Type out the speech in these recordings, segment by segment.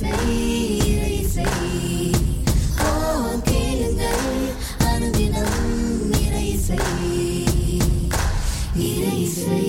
இசை இறை இசை ஓ கேளுங்கள் அனுதினம் இறை இசை இறை இசை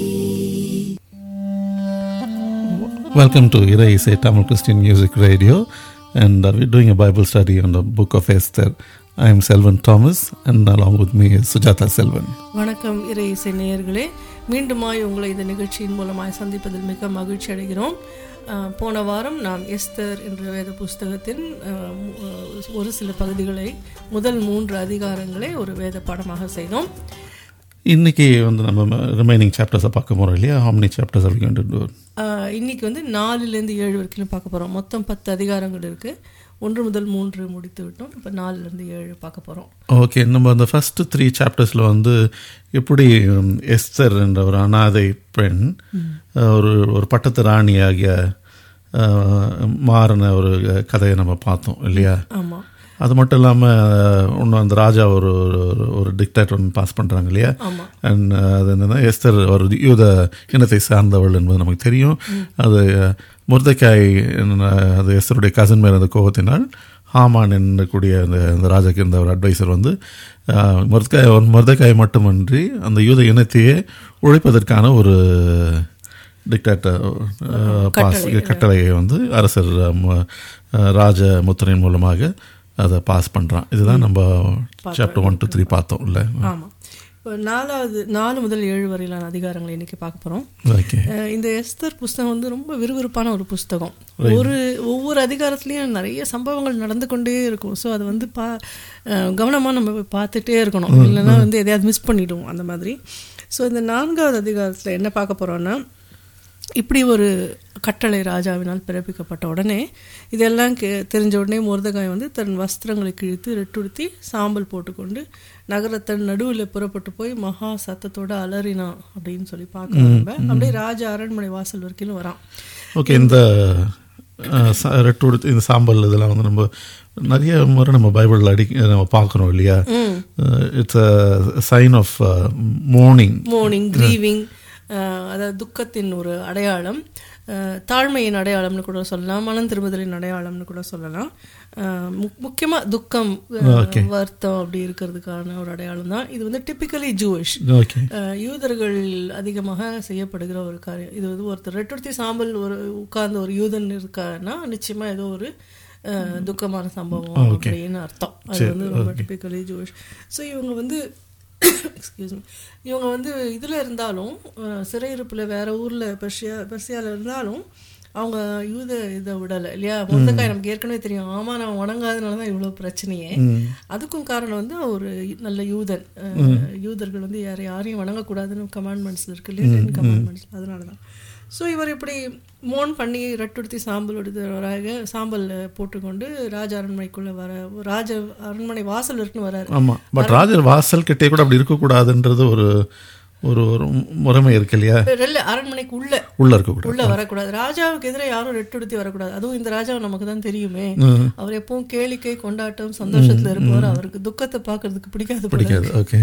Welcome to Ira Isai Tamil Christian Music Radio, and uh, we're doing a Bible study on the book of Esther. I am Selvan Thomas, and along with me is Sujata Selvan. வணக்கம் இறை இசை நேயர்களே மீண்டுமாய் உங்களை இந்த நிகழ்ச்சியின் மூலமாய் சந்திப்பதில் மிக மகிழ்ச்சி அடைகிறோம் அஹ், போன வாரம் நாம் எஸ்தர் என்ற வேத புஸ்தகத்தின் அஹ், மு- அஹ், ஒரு சில பகுதிகளை முதல் மூன்று அதிகாரங்களை ஒரு வேத பாடமாக செய்தோம் இன்னைக்கு வந்து நம்ம ரிமைனிங் சாப்டர்ஸை பார்க்க போகிறோம் இல்லையா how many chapters are we going to do அஹ், இன்னைக்கு வந்து நாலுலேருந்து ஏழு வரைக்கும் பார்க்க போகிறோம் மொத்தம் பத்து அதிகாரங்கள் இருக்குது ஒன்று முதல் மூன்று முடித்து விட்டோம் இப்போ நாலுலேருந்து ஏழு பார்க்க போகிறோம் ஓகே நம்ம அந்த ஃபர்ஸ்ட் த்ரீ சாப்டர்ஸில் வந்து எப்படி உம், எஸ்தர் என்ற ஒரு அனாதை பெண் அஹ், ஒரு ஒரு பட்டத்து ராணியாகிய அஹ், மாறின ஒரு கதையை நம்ம பார்த்தோம் இல்லையா ஆமாம் அது மட்டும் இல்லாமல் இன்னும் அந்த ராஜா ஒரு ஒரு- ஒரு டிக்டேட்டர் ஒன்று பாஸ் பண்ணுறாங்க இல்லையா ஆமாம் அண்ட் அது என்னன்னா எஸ்தர் ஒரு யூத இனத்தை சார்ந்தவள் என்பது நமக்கு தெரியும் அது முர்தக்காய் அது எஸ்தருடைய கசன் மேல் அந்த கோபத்தினால் ஹாமான் என்னக்கூடிய அந்த அந்த ராஜாக்கு இருந்த ஒரு அட்வைசர் வந்து முர்தக்காய் முர்தக்காய் மட்டுமன்றி அந்த யூத இனத்தையே உழைப்பதற்கான ஒரு டிக்டேட்டர் பாஸ் கட்டளையை வந்து அரசர் ம- ராஜ முத்திரையின் மூலமாக அதை பாஸ் பண்ணுறான் இதுதான் நம்ம சாப்டர் ஒன் டூ த்ரீ பார்த்தோம் இல்லை ஆமாம் இப்போ நாலாவது நாலு முதல் ஏழு வரையிலான அதிகாரங்களை இன்னைக்கு பார்க்க போகிறோம் ஓகே அஹ் இந்த எஸ்தர் புஸ்தகம் வந்து ரொம்ப விறுவிறுப்பான ஒரு புஸ்தகம் ஒரு ஒவ்வொரு அதிகாரத்துலேயும் நிறைய சம்பவங்கள் நடந்து கொண்டே இருக்கும் ஸோ அது வந்து பா கவனமாக நம்ம போய் பார்த்துட்டே இருக்கணும் இல்லைன்னா வந்து எதையாவது மிஸ் பண்ணிடுவோம் அந்த மாதிரி ஸோ இந்த நான்காவது அதிகாரத்தில் என்ன பார்க்க போகிறோன்னா இப்படி ஒரு கட்டளை ராஜாவினால் பிறப்பிக்கப்பட்ட உடனே இதெல்லாம் கே தெரிஞ்ச உடனே முருதகாய் வந்து தன் வஸ்திரங்களை கிழித்து ரெட்டுடுத்தி சாம்பல் போட்டுக்கொண்டு நகரத்தன் நடுவில் புறப்பட்டு போய் மகா சத்தத்தோட அலறினான் அப்படின்னு சொல்லி பார்க்கலாம் நம்ம அப்படியே ராஜா அரண்மனை வாசல் வரைக்கும் வரான் ஓகே இந்த அஹ், ச- ரெட்டு உடுத்து இந்த சாம்பல் இதெல்லாம் வந்து நம்ம நிறைய முறை நம்ம பைபிளில் அடி நம்ம பார்க்குறோம் இல்லையா it's a sign of mourning mourning grieving அதாவது துக்கத்தின் ஒரு அடையாளம் அஹ், தாழ்மையின் அடையாளம்னு கூட சொல்லலாம் மனம் திரும்புதலின் அடையாளம்னு கூட சொல்லலாம் அஹ், முக்- முக்கியமா துக்கம் அஹ், வருத்தம் அப்படி இருக்கிறதுக்கான ஒரு அடையாளம் தான் இது வந்து டிப்பிக்கலி ஜூவிஷ் ஓகே யூதர்கள் அதிகமாக செய்யப்படுகிற ஒரு காரியம் இது வந்து ஒருத்தர் ரெட்டுடுத்தி சாம்பல் ஒரு உட்கார்ந்த ஒரு யூதன் இருக்கான்னா நிச்சயமா ஏதோ ஒரு அஹ், துக்கமான சம்பவம் அப்படின்னு அர்த்தம் அது வந்து ரொம்ப டிப்பிக்கலி ஜூவிஷ் ஸோ இவங்க வந்து எக்ஸ்கியூஸ் மீ இவங்க வந்து இதில் இருந்தாலும் அஹ், சிறையிருப்பில் வேற ஊரில் பெர்ஷியா பெர்சியாவில் இருந்தாலும் அவங்க யூத இதை விடலை இல்லையா முருங்கைக்காய் நமக்கு ஏற்கனவே தெரியும் ஆமா நான் வணங்காதனால தான் இவ்வளோ பிரச்சனையே அதுக்கும் காரணம் வந்து ஒரு நல்ல யூதன் அஹ், யூதர்கள் வந்து யாரை யாரையும் வணங்கக்கூடாதுன்னு கமாண்ட்மெண்ட்ஸ் இருக்கு இல்லையா டென் கமாண்ட்மெண்ட்ஸ் அதனால தான் ஸோ இவர் இப்படி மோன் பண்ணி ரட்டுடுத்தி சாம்பல் எடுத்தவராக சாம்பல் போட்டுக்கொண்டு ராஜ அரண்மனைக்குள்ளே வர ராஜ அரண்மனை வாசல் இருக்குன்னு வராரு ஆமாம் பட் ராஜர் வாசல் கிட்டே கூட அப்படி இருக்கக்கூடாதுன்றது ஒரு ஒரு ஒரு முறைமை இருக்கு இல்லையா இல்ல அரண்மனைக்கு உள்ள உள்ளே இருக்கக்கூடாது உள்ள வரக்கூடாது ராஜாவுக்கு எதிராக யாரும் ரெட்டுடுத்தி வரக்கூடாது அதுவும் இந்த ராஜாவை நமக்கு தான் தெரியுமே அவர் எப்பவும் கேளிக்கை கொண்டாட்டம் சந்தோஷத்துல இருப்பவர் அவருக்கு துக்கத்தை பார்க்கிறதுக்கு பிடிக்காது போல பிடிக்காது ஓகே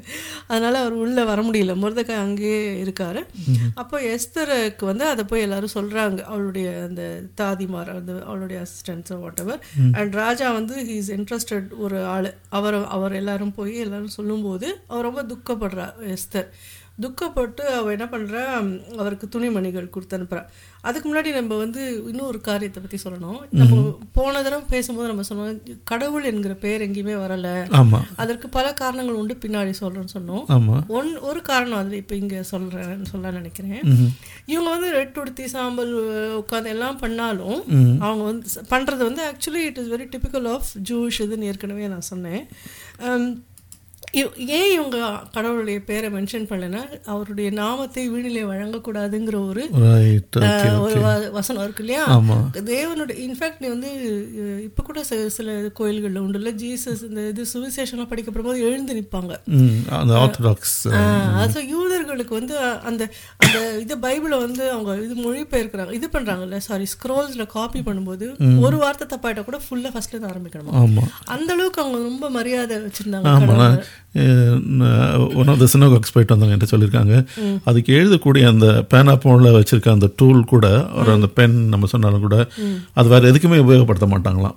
அதனால அவர் உள்ள வர முடியல முருதக்காய் அங்கேயே இருக்காரு அப்போ எஸ்தருக்கு வந்து அதை போய் எல்லாரும் சொல்றாங்க அவளுடைய அந்த தாதிமார் அந்த அவளுடைய அசிஸ்டன்ஸ் வாட் எவர் அண்ட் ராஜா வந்து ஹீஸ் இன்ட்ரெஸ்டட் ஒரு ஆள் அவர் அவர் எல்லாரும் போய் எல்லாரும் சொல்லும்போது அவர் ரொம்ப துக்கப்படுறா எஸ்தர் துக்கப்பட்டு அவ என்ன பண்றா அவருக்கு துணிமணிகள் கொடுத்து அனுப்புறா அதுக்கு முன்னாடி நம்ம வந்து இன்னொரு காரியத்தை பத்தி சொல்லணும் நம்ம போன தடவை பேசும்போது நம்ம சொன்னோம் கடவுள் என்கிற பேர் எங்கேயுமே வரல ஆமாம் அதற்கு பல காரணங்கள் உண்டு பின்னாடி சொல்றேன்னு சொன்னோம் ஆமாம் ஒன் ஒரு காரணம் அதில் இப்போ இங்கே சொல்கிறேன்னு சொல்ல நினைக்கிறேன் இவங்க வந்து ரெட் உடுத்தி சாம்பல் உட்காந்து எல்லாம் பண்ணாலும் அவங்க வந்து ச- பண்றது வந்து actually it is very typical of Jews இதுன்னு ஏற்கனவே நான் சொன்னேன் Um, இவ்- ஏன் இவங்க கடவுளுடைய பேரை மென்ஷன் பண்ணலைன்னா அவருடைய நாமத்தை வீணிலே வழங்கக்கூடாதுங்கிற ஒரு ரைட் ஓகே அஹ், ஒரு வ- வசனம் இருக்கு இல்லையா ஆமாம் தேவனுடைய இன்ஃபேக்ட் நீ வந்து அஹ், இப்ப கூட சில சில கோயில்கள்ல உண்டு இல்ல ஜீசஸ் இந்த இது சுவிசேஷம்லாம் படிக்கப்படும்போது எழுந்து நிற்பாங்க ம் அந்த ஆர்த்தடாக்ஸ் அது யூதர்களுக்கு வந்து அஹ், அந்த அந்த இது பைபிளை வந்து அவங்க இது மொழிபெயர்க்கிறாங்க இது பண்றாங்கல்ல சாரி ஸ்க்ரோல்ஸ்ல காப்பி பண்ணும்போது ஒரு வார்த்தை தப்பாயிட்டா கூட ஃபுல்லா ஃபர்ஸ்ட்ல இருந்து ஆரம்பிக்கணுமா ஆமாம் அந்த அளவுக்கு அவங்க ரொம்ப மரியாதை வச்சிருந்தாங்க ஆமாம் கடவுளை. ஒன் ஆஃப் த சினோகாக்ஸ் போயிட்டு வந்தாங்க என்று சொல்லியிருக்காங்க அதுக்கு எழுதக்கூடிய அந்த பேனா போனில் வச்சிருக்க அந்த டூல் கூட ஒரு அந்த பென் நம்ம சொன்னாலும் கூட அது வேற எதுக்குமே உபயோகப்படுத்த மாட்டாங்களாம்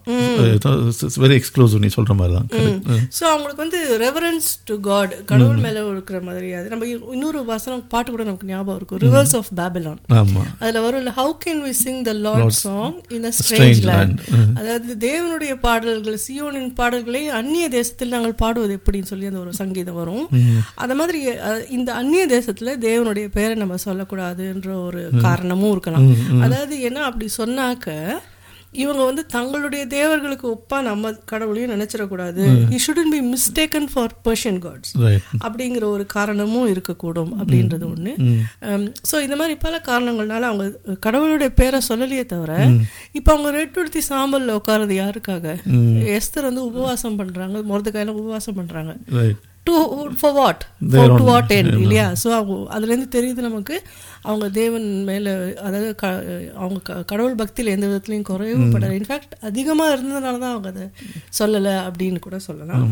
வெரி எக்ஸ்க்ளூசிவ் நீ சொல்ற மாதிரி தான் correct. ஸோ அவங்களுக்கு வந்து ரெவரன்ஸ் டு காட் கடவுள் மேல இருக்கிற மாதிரி அது நம்ம இன்னொரு வசனம் பாட்டு கூட நமக்கு ஞாபகம் இருக்கும் ரிவர்ஸ் ஆஃப் பேபிலான் ஆமா அதுல வரும் how can we sing the lord song in a Strange strange land. Land அதாவது தேவனுடைய பாடல்கள் சியோனின் பாடல்களை அந்நிய தேசத்தில் நாங்கள் பாடுவது எப்படின்னு சொல்லி அந்த ஒரு சங்கீதம் வரும் அந்த மாதிரி அஹ், இந்த அந்நிய தேசத்துல தேவனுடைய பெயரை நம்ம சொல்லக்கூடாதுன்ற ஒரு காரணமும் இருக்கலாம் அதாவது என்ன அப்படி சொன்னாக்க இவங்க வந்து தங்களுடைய தேவர்களுக்கு ஒப்பா நம்ம கடவுளையும் நினைச்சிடக்கூடாது he shouldn't be mistaken for Persian gods right அப்படிங்கிற ஒரு காரணமும் இருக்கக்கூடும் அப்படின்றது ஒன்று ஸோ இந்த மாதிரி பல காரணங்கள்னால அவங்க கடவுளுடைய பேரை சொல்லலையே தவிர இப்போ அவங்க ரெட்டுடுத்தி சாம்பல்ல உட்காரது யாருக்காக எஸ்தர் வந்து உபவாசம் பண்றாங்க மொரதுக்காயில உபவாசம் பண்றாங்க right to for what to what end இல்லையா ஸோ அவங்க அதுலேருந்து தெரியுது நமக்கு அவங்க தேவன் மேலே அதாவது க அவங்க க- கடவுள் பக்தியில் எந்த விதத்துலையும் குறையவும் படலை இன்ஃபேக்ட் அதிகமாக இருந்ததுனால தான் அவங்க அதை சொல்லலை அப்படின்னு கூட சொல்லலாம்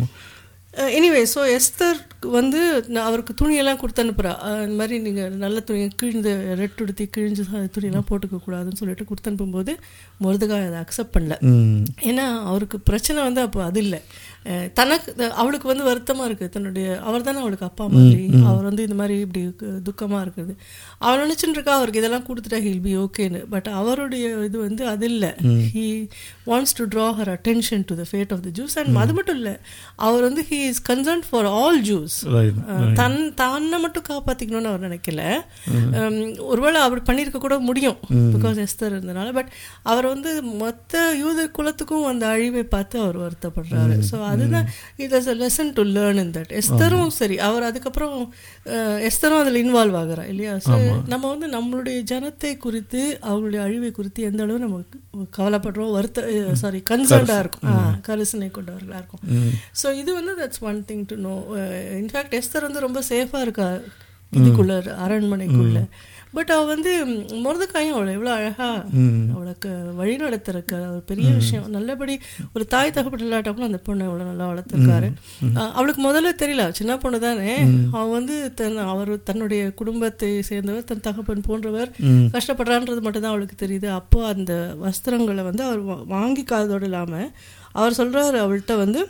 எனிவே ஸோ எஸ்தர் வந்து நான் அவருக்கு துணியெல்லாம் கொடுத்து அனுப்புகிறா இந்த மாதிரி நீங்கள் நல்ல துணியை கிழிந்து ரெட் உடுத்தி கிழிஞ்சு ச- துணியெல்லாம் போட்டுக்க கூடாதுன்னு சொல்லிட்டு கொடுத்து அனுப்பும்போது முருதுகாய் அதை அக்செப்ட் பண்ணல ம் ஏன்னா அவருக்கு பிரச்சனை வந்து அப்போ அது இல்லை அஹ் தனக்கு த- அவளுக்கு வந்து வருத்தமா இருக்கு தன்னுடைய அவர் தானே அவளுக்கு அப்பா மாதிரி அவர் வந்து இந்த மாதிரி இப்படி கு- துக்கமா இருக்குது அவள் நினைச்சுட்டு இருக்கா அவருக்கு இதெல்லாம் கொடுத்துட்டா ஹில் பி ஓகேன்னு பட் அவருடைய இது வந்து அது இல்லை he wants to draw her attention to the fate of the Jews and அது மட்டும் இல்லை அவர் வந்து he is concern for all Jews right தன் தன்னை மட்டும் காப்பாத்திக்கணும்னு அவர் நினைக்கல Um, ஒருவேளை அப்படி பண்ணியிருக்க கூட முடியும் பிகாஸ் எஸ்தர் இருந்தனால பட் அவர் வந்து மொத்த யூத குலத்துக்கும் அந்த அழிவை பார்த்து அவர் வருத்தப்படுறாரு ஸோ அதுதான் it is a lesson to learn in that எஸ்தரும் சரி அவர் அதுக்கப்புறம் அஹ், எஸ்தரும் அதில் இன்வால்வ் ஆகுறா இல்லையா ஸோ நம்ம வந்து நம்மளுடைய ஜனத்தை குறித்து அவங்களுடைய அழிவை குறித்து எந்த அளவு நம்ம கவலைப்படுறோம் வருத்த சாரி கன்சர்ன்டாக இருக்கும் ஆ, கரிசனை கொண்டவர்களாக இருக்கும் ஸோ இது வந்து that's one thing to know in fact Esther வந்து ரொம்ப சேஃபாக இருக்கா இதுக்குள்ள அரண்மனைக்குள்ள பட் அவ வந்து முருதக்காயும் அவளை எவ்வளோ அழகா அவளுக்கு வழி நடத்துறக்க ஒரு பெரிய விஷயம் நல்லபடி ஒரு தாய் தகப்பட்டு இல்லாட்டா கூட அந்த பொண்ணை அவ்வளோ நல்லா வளர்த்துருக்காரு அஹ் அவளுக்கு முதல்ல தெரியல சின்ன பொண்ணு தானே அவ வந்து தன் அவர் தன்னுடைய குடும்பத்தை சேர்ந்தவர் தன் தகப்பன் போன்றவர் கஷ்டப்படுறான்றது மட்டும்தான் அவளுக்கு தெரியுது அப்போ அந்த வஸ்திரங்களை வந்து அவர் வா- வாங்கிக்காததோடு இல்லாம அவர் சொல்றாரு அவள்கிட்ட வந்து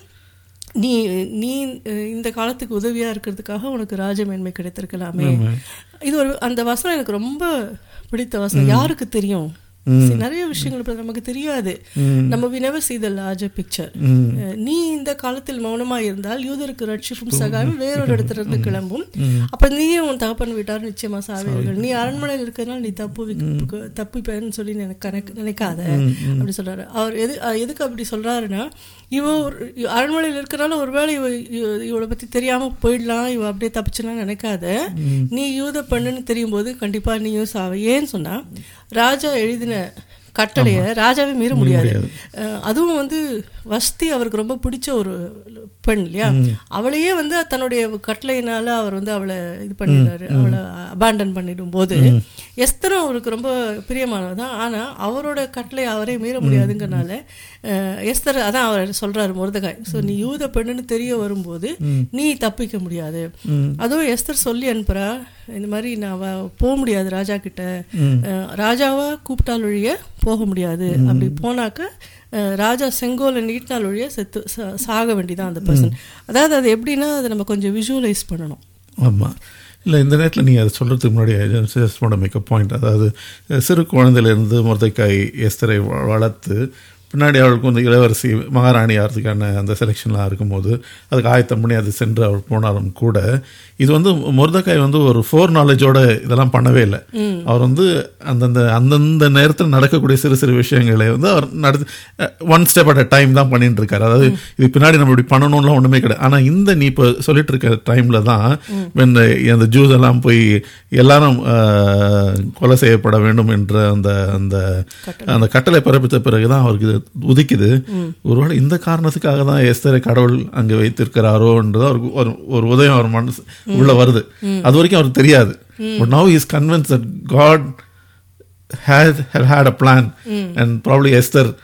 நீ நீ அஹ், இந்த காலத்துக்கு உதவியா இருக்கிறதுக்காக உனக்கு ராஜமேன்மை கிடைத்திருக்கலாமே இது ஒரு அந்த வசனம் எனக்கு ரொம்ப பிடித்த வசனம் யாருக்கு தெரியும் See, நிறைய விஷயங்கள் இப்ப நமக்கு தெரியாது நம்ம we never see the larger picture ah, நீ இந்த காலத்தில் மௌனமா இருந்தால் யூதருக்கு ரட்சிப்பும் சகாயம் வேறொரு இடத்துல இருந்து கிளம்பும் அப்ப நீயும் உன் தகப்பன் விட்டார் நிச்சயமா சாவீர்கள் நீ அரண்மனையில் இருக்கிறதுனால நீ தப்பு தப்பிப்பேன்னு சொல்லி எனக்கு கணக்கு நினைக்காத அப்படி சொல்றாரு அவர் எது அஹ் எதுக்கு அப்படி சொல்றாருன்னா இவ ஒரு அரண்மனையில் இருக்கிறனால ஒருவேளை இவ இவ- இவளை பத்தி தெரியாம போயிடலாம் இவ அப்படியே தப்பிச்சுலாம் நினைக்காத நீ யூத பண்ணுன்னு தெரியும் போது கண்டிப்பா நீயும் சாவ ஏன்னு சொன்னா ராஜா எழுதின கட்டளைய ராஜாவே மீற முடியாது அஹ் அதுவும் வந்து வஸ்தி அவருக்கு ரொம்ப பிடிச்ச ஒரு பெண் இல்லையா அவளையே வந்து தன்னுடைய கட்டளையினால அவர் வந்து அவளை இது பண்ணிடுறாரு அவளை அபாண்டன் பண்ணிடும் போது எஸ்தரும் அவருக்கு ரொம்ப பிரியமானவர் தான் ஆனா அவரோட கட்டளை அவரே மீற முடியாதுங்கிறனால அஹ், எஸ்தர் அதான் அவர் சொல்றாரு முருதகாய் ஸோ நீ யூத பெண்ணுன்னு தெரிய வரும்போது நீ தப்பிக்க முடியாது அதுவும் எஸ்தர் சொல்லி அனுப்புறா இந்த மாதிரி நான் வ- போக முடியாது ராஜா கிட்ட அஹ், ராஜாவா கூப்பிட்டால் ஒழிய போக முடியாது அப்படி போனாக்க அஹ், ராஜா செங்கோலை நீட்டினால் ஒழிய செத்து சா- சாக வேண்டியதான் அந்த பர்சன் அதாவது அது எப்படின்னா அதை நம்ம கொஞ்சம் விஷுவலைஸ் பண்ணணும் ஆமாம் இல்லை இந்த நேரத்தில் நீங்கள் அதை சொல்கிறதுக்கு முன்னாடி ஜஸ்ட் வாண்ட் மேக் பாயிண்ட் அதாவது சிறு குழந்தையிலேருந்து முருதைக்காய் எஸ்தரை வ- வளர்த்து பின்னாடி அவளுக்கு வந்து இளவரசி மகாராணி ஆகிறதுக்கான அந்த செலெக்ஷன்லாம் இருக்கும்போது அதுக்கு ஆயத்தம் பண்ணி அது சென்று அவள் போனாலும் கூட இது வந்து முருதக்காய் வந்து ஒரு ஃபோர் நாலேஜோட இதெல்லாம் பண்ணவே இல்லை அவர் வந்து அந்தந்த அந்தந்த நேரத்தில் நடக்கக்கூடிய சிறு சிறு விஷயங்களை வந்து அவர் நடத்து one step at a time தான் பண்ணிட்டு இருக்காரு அதாவது இது பின்னாடி நம்ம இப்படி பண்ணணும்லாம் ஒன்றுமே கிடையாது ஆனால் இந்த நீ இப்போ சொல்லிட்டு இருக்க டைமில் தான் when the- அந்த ஜூஸ் எல்லாம் போய் எல்லாரும் அஹ், கொலை செய்யப்பட வேண்டும் என்ற அந்த அந்த அந்த கட்டளை பிறப்பித்த பிறகுதான் அவருக்கு இது உதிக்குது ஒருவேளை இந்த காரணத்துக்காக தான் எஸ்தரை கடவுள் அங்கே வைத்திருக்கிறாரோன்றது அவருக்கு ஒரு ஒரு உதயம் அவர் மனசு உள்ள வருது அது வரைக்கும் அவருக்கு தெரியாது but now is convince that God had had had a plan and probably Esther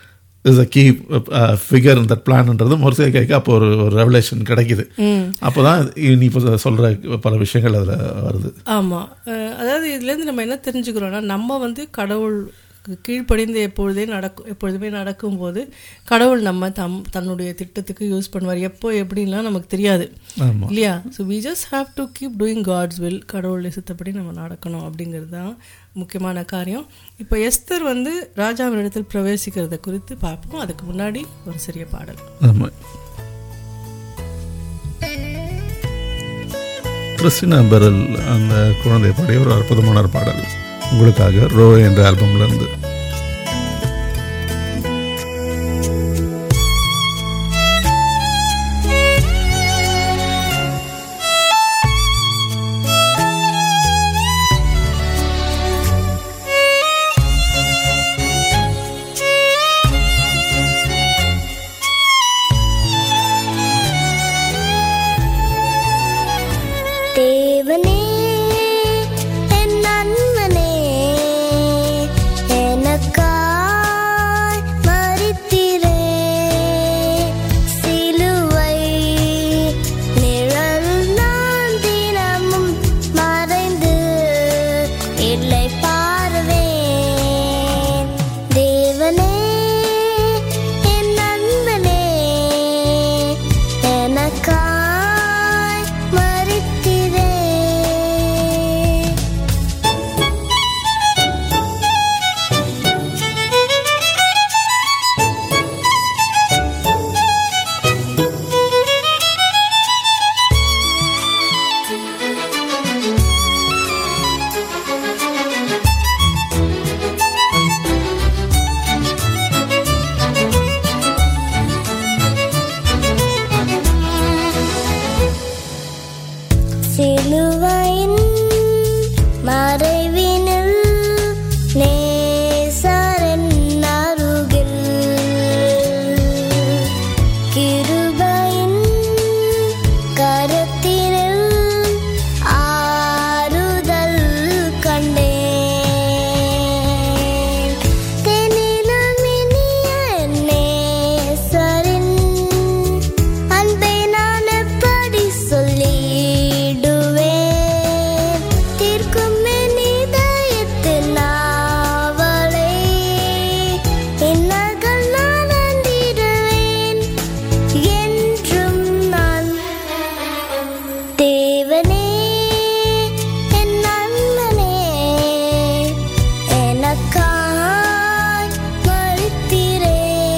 is a key figure இந்த பிளான்ன்றது மொர்தேக்காய்க்கு அப்போ ஒரு ஒரு ரெவலேஷன் கிடைக்குது அப்போ தான் நீ இப்போ சொல்கிற பல விஷயங்கள் அதில் வருது ஆமாம் அதாவது இதுலேருந்து நம்ம என்ன தெரிஞ்சுக்கிறோம்னா நம்ம வந்து கடவுள் கீழ்ப்படிந்து எப்பொழுதே நடக்கும் எப்பொழுதுமே நடக்கும்போது கடவுள் நம்ம தம் தன்னுடைய திட்டத்துக்கு யூஸ் பண்ணுவார் எப்போ எப்படின்லாம் நமக்கு தெரியாது ஆமாம் இல்லையா so we just have to keep doing God's will கடவுளுடைய சித்தப்படி நம்ம நடக்கணும் அப்படிங்கிறது தான் முக்கியமான காரியம் இப்போ எஸ்தர் வந்து ராஜாவினிடத்தில் பிரவேசிக்கிறத குறித்து பார்ப்போம் அதுக்கு முன்னாடி ஒரு சிறிய பாடல் ஆமாம் கிறிஸ்டினா பெரல் அந்த குழந்தை பாடிய ஒரு அற்புதமான ஒரு பாடல் உங்களுக்காக ரோ என்ற ஆல்பம்ல இருந்து தேவனே என் நண்பனே எனக்காய் மரித்திரே சிலுவை நிழல் நான் தினமும் மறைந்து இல்லை பார்வேன் தேவனே என் நண்பனே எனக்காய் மறித்திரே சிலுவையின் மறைவினில் நேசரின் அருகில் கிருபையின் கரத்தினில் ஆறுதல் கண்டேன் தெனிலும் இனிய நேசரின் அன்பை நான் எப்படி சொல்லிடுவேன் தீர்க்கும் என் இதயத்தின் நாவலை இன்னல்கள் நான் அண்டிடுவேன் என்றும் நான் தேவனே என் நண்பனே எனக்காய் மறித்தீரே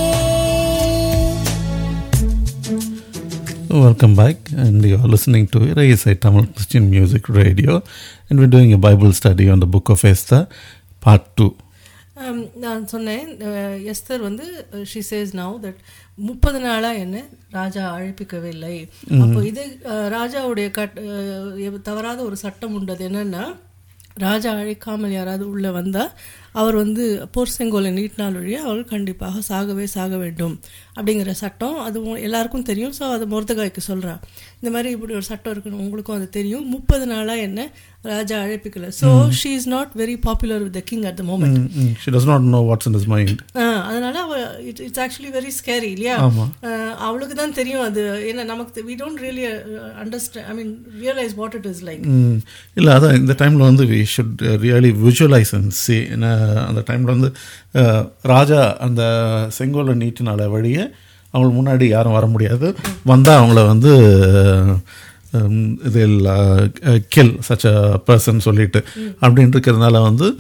Welcome back, and you are listening to Raisai Tamil Christian Music Radio, and we're doing a Bible study on the book of Esther, part 2. Um, நான் சொன்னேன் அஹ், எஸ்தர் வந்து ஷி சேஸ் நவ் தட் முப்பது நாளாக என்ன ராஜா அழைப்பிக்கவில்லை அப்போ இது அஹ், ராஜாவுடைய cut அஹ், எவ்- தவறாத ஒரு சட்டம் உண்டது என்னன்னா ராஜா அழைக்காமல் யாராவது உள்ளே வந்தால் அவர் வந்து போர் செங்கோலை நீட்டினால் ஒழிய அவர் கண்டிப்பாக சாகவே சாக வேண்டும் அப்படிங்கிற சட்டம் அது உ- எல்லாருக்கும் தெரியும் ஸோ அது மொர்தகாய்க்கு சொல்றா இந்த மாதிரி இப்படி ஒரு சட்டம் இருக்குன்னு உங்களுக்கும் அது தெரியும் முப்பது நாளாக என்ன ராஜா அழைப்பிக்கல so she is not very popular with the king at the moment Mm, mm. She does not know what's in his mind. ஆ, அதனால அவ it it's actually very scary இல்லையா ஆமா. ஆ, அவளுக்கு தான் தெரியும் அது ஏன்னா நமக்கு we don't really understand I mean realise what it is like hmm, இல்லை அதான் இந்த டைமில் வந்து we should really visualise and see ஏன்னா அந்த டைமில் வந்து அஹ், ராஜா அந்த செங்கோலை நீட்டினால வழியே அவங்க முன்னாடி யாரும் வர முடியாது வந்தால் அவங்கள வந்து இதில் கில் சச் அ பர்சன் சொல்லிட்டு அப்படின்னு இருக்கிறதுனால வந்து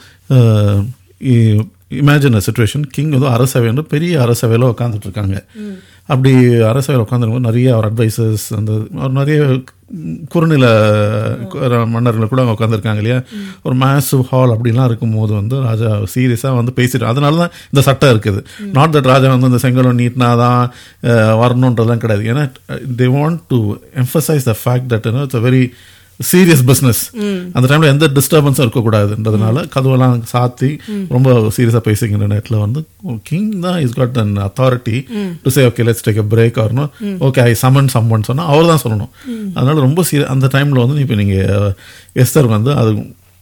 இமேஜின் சுச்சுவேஷன் கிங் வந்து அரசவைன்னு பெரிய அரசவையில் உட்காந்துட்டு இருக்காங்க அப்படி அரசவையில் உட்காந்துருக்கும்போது நிறைய அவர் அட்வைசர்ஸ் அந்த அவர் நிறைய குறுநில மன்னர்கள் கூட அங்கே உட்காந்துருக்காங்க இல்லையா ஒரு மேசிவ் ஹால் அப்படிலாம் இருக்கும்போது வந்து ராஜா சீரியஸாக வந்து பேசிட்டு அதனால தான் இந்த சட்டம் இருக்குது நாட் தட் ராஜா வந்து இந்த செங்கலம் நீட்டினா தான் வரணுன்றதுலாம் கிடையாது ஏன்னா they want to emphasise the fact that it's a very serious business அந்த டைம்ல எந்த டிஸ்டர்பன்ஸும் இருக்கக்கூடாதுன்றதுனால கதவெல்லாம் சாத்தி ரொம்ப சீரியஸாக பேசிக்கிற நேரத்தில் வந்து கிங் தான் is got an authority to say okay let's take a break வரணும் ஓகே ஐ சமன் சம்மன் சொன்னால் அவர் தான் சொல்லணும் அதனால ரொம்ப சீரிய அந்த டைமில் வந்து இப்போ நீங்கள் எஸ்தர் வந்து அது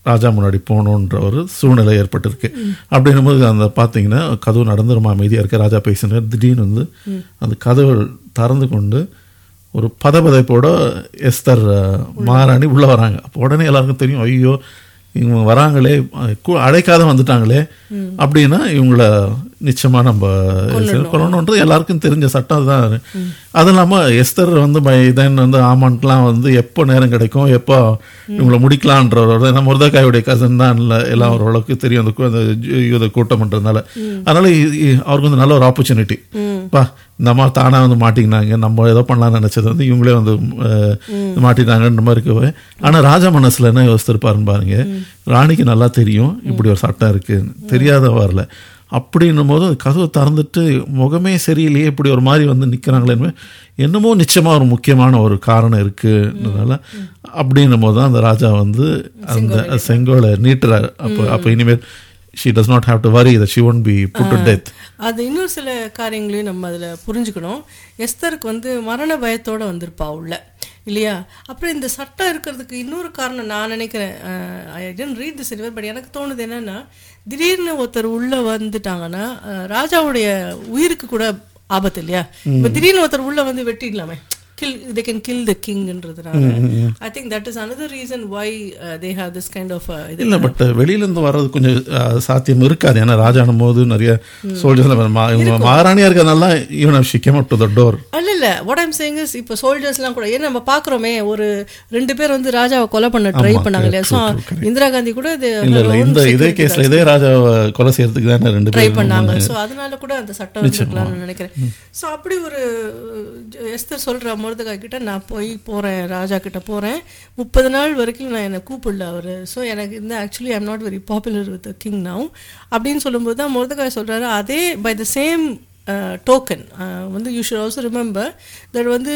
ராஜா முன்னாடி போகணுன்ற ஒரு சூழ்நிலை ஏற்பட்டிருக்கு அப்படின்னும் போது அந்த பார்த்தீங்கன்னா கதவு நடந்து ரொம்ப அமைதியாக இருக்கு ராஜா பேசினார் திடீர்னு வந்து அந்த கதவு திறந்து கொண்டு ஒரு பதபதைப்போட எஸ்தர் அஹ், மகாராணி உள்ளே வராங்க அப்போ உடனே எல்லாருக்கும் தெரியும் ஐயோ இவங்க வராங்களே கு- அழைக்காத வந்துட்டாங்களே அப்படின்னா இவங்கள நிச்சயமா நம்ம கொல்லணுன்றது எல்லாருக்கும் தெரிஞ்ச சட்டம் அதுதான் அது இல்லாம எஸ்தர் வந்து பை தென் வந்து ஆமான்ட்டுலாம் வந்து எப்போ நேரம் கிடைக்கும் எப்போ இவங்களை முடிக்கலான்ற ஒரு ஏன்னா முருதக்காயுடைய கசன் தான் இல்லை எல்லாம் ஓரளவுக்கு தெரியும் அந்த கு- அந்த ஜு- யூத கூட்டம்ன்றதுனால அதனால இ- இ- அவருக்கு வந்து நல்ல ஒரு ஆப்பர்ச்சுனிட்டி பா இந்த அம்மா தானா வந்து மாட்டிக்கினாங்க நம்ம ஏதோ பண்ணலாம்னு நினைச்சது வந்து இவங்களே வந்து அஹ், மாட்டிட்டாங்கன்ற மாதிரி இருக்கவே ஆனா ராஜா மனசுல என்ன யோசிச்சிருப்பாருன்னு பாருங்க ராணிக்கு நல்லா தெரியும் இப்படி ஒரு சட்டம் இருக்கு தெரியாத வரல அப்படின்னும் போது அது கதவை திறந்துட்டு முகமே சரியில்லையே இப்படி ஒரு மாதிரி வந்து நிற்கிறாங்களே என்னமோ நிச்சயமா ஒரு முக்கியமான ஒரு காரணம் இருக்குன்றதுனால அப்படின்னும் போது தான் அந்த ராஜா வந்து அந்த செங்கோலை நீட்டுறாரு அப்போ அப்போ இனிமேல் she does not have to worry that she won't be put to death அது இன்னும் சில காரியங்களையும் நம்ம அதில் புரிஞ்சுக்கணும் எஸ்தருக்கு வந்து மரண பயத்தோட வந்திருப்பா உள்ள இல்லையா அப்புறம் இந்த சட்டம் இருக்கிறதுக்கு இன்னொரு காரணம் நான் நினைக்கிறேன் I didn't read this anywhere but எனக்கு தோணுது என்னன்னா திடீர்னு ஒருத்தர் உள்ள வந்துட்டாங்கன்னா அஹ், ராஜாவுடைய உயிருக்கு கூட ஆபத்து இல்லையா இப்போ திடீர்னு ஒருத்தர் உள்ள வந்து வெட்டிடலாமே kill they can kill the கிங்ன்றதுனால I think that is another reason why they have this kind of இது இல்ல பட் வெளியில இருந்து வர்றது கொஞ்சம் அஹ், சாத்தியம் இருக்காது ஏன்னா ராஜானும் போது நிறைய சோல்ஜர்ஸ் இவங்க மகாராணியா இருக்கிறதுனால even she came up to the door அல்ல இல்ல வாட் ஐம் சேயிங் இஸ் இப்போ சோல்ஜர்ஸ்லாம் கூட ஏன்னா நம்ம பாக்குறோமே ஒரு ரெண்டு பேர் வந்து ராஜாவை கொலை பண்ண ட்ரை பண்ணாங்க இல்லையா ஸோ இந்திரா காந்தி கூட இது இல்ல இல்ல இந்த இதே கேஸ்ல இதே ராஜாவை கொலை செய்யறதுக்கு தானே ரெண்டு ட்ரை பேரும் பண்ணாங்க ஸோ அதனால கூட அந்த சட்டம் இருக்கலாம்னு நினைக்கிறேன் ஸோ அப்படி ஒரு அஹ், எஸ்தர் சொல்ற முருதகாய் கிட்ட நான் போய் போறேன் ராஜா கிட்ட போறேன் முப்பது நாள் வரைக்கும் நான் என்னை கூப்பிடல அவரு ஸோ எனக்கு இந்த actually I'm not very popular with king now அப்படின்னு சொல்லும்போது தான் முருதகாய் சொல்றாரு அதே பை த சேம் டோக்கன் வந்து you should also remember that வந்து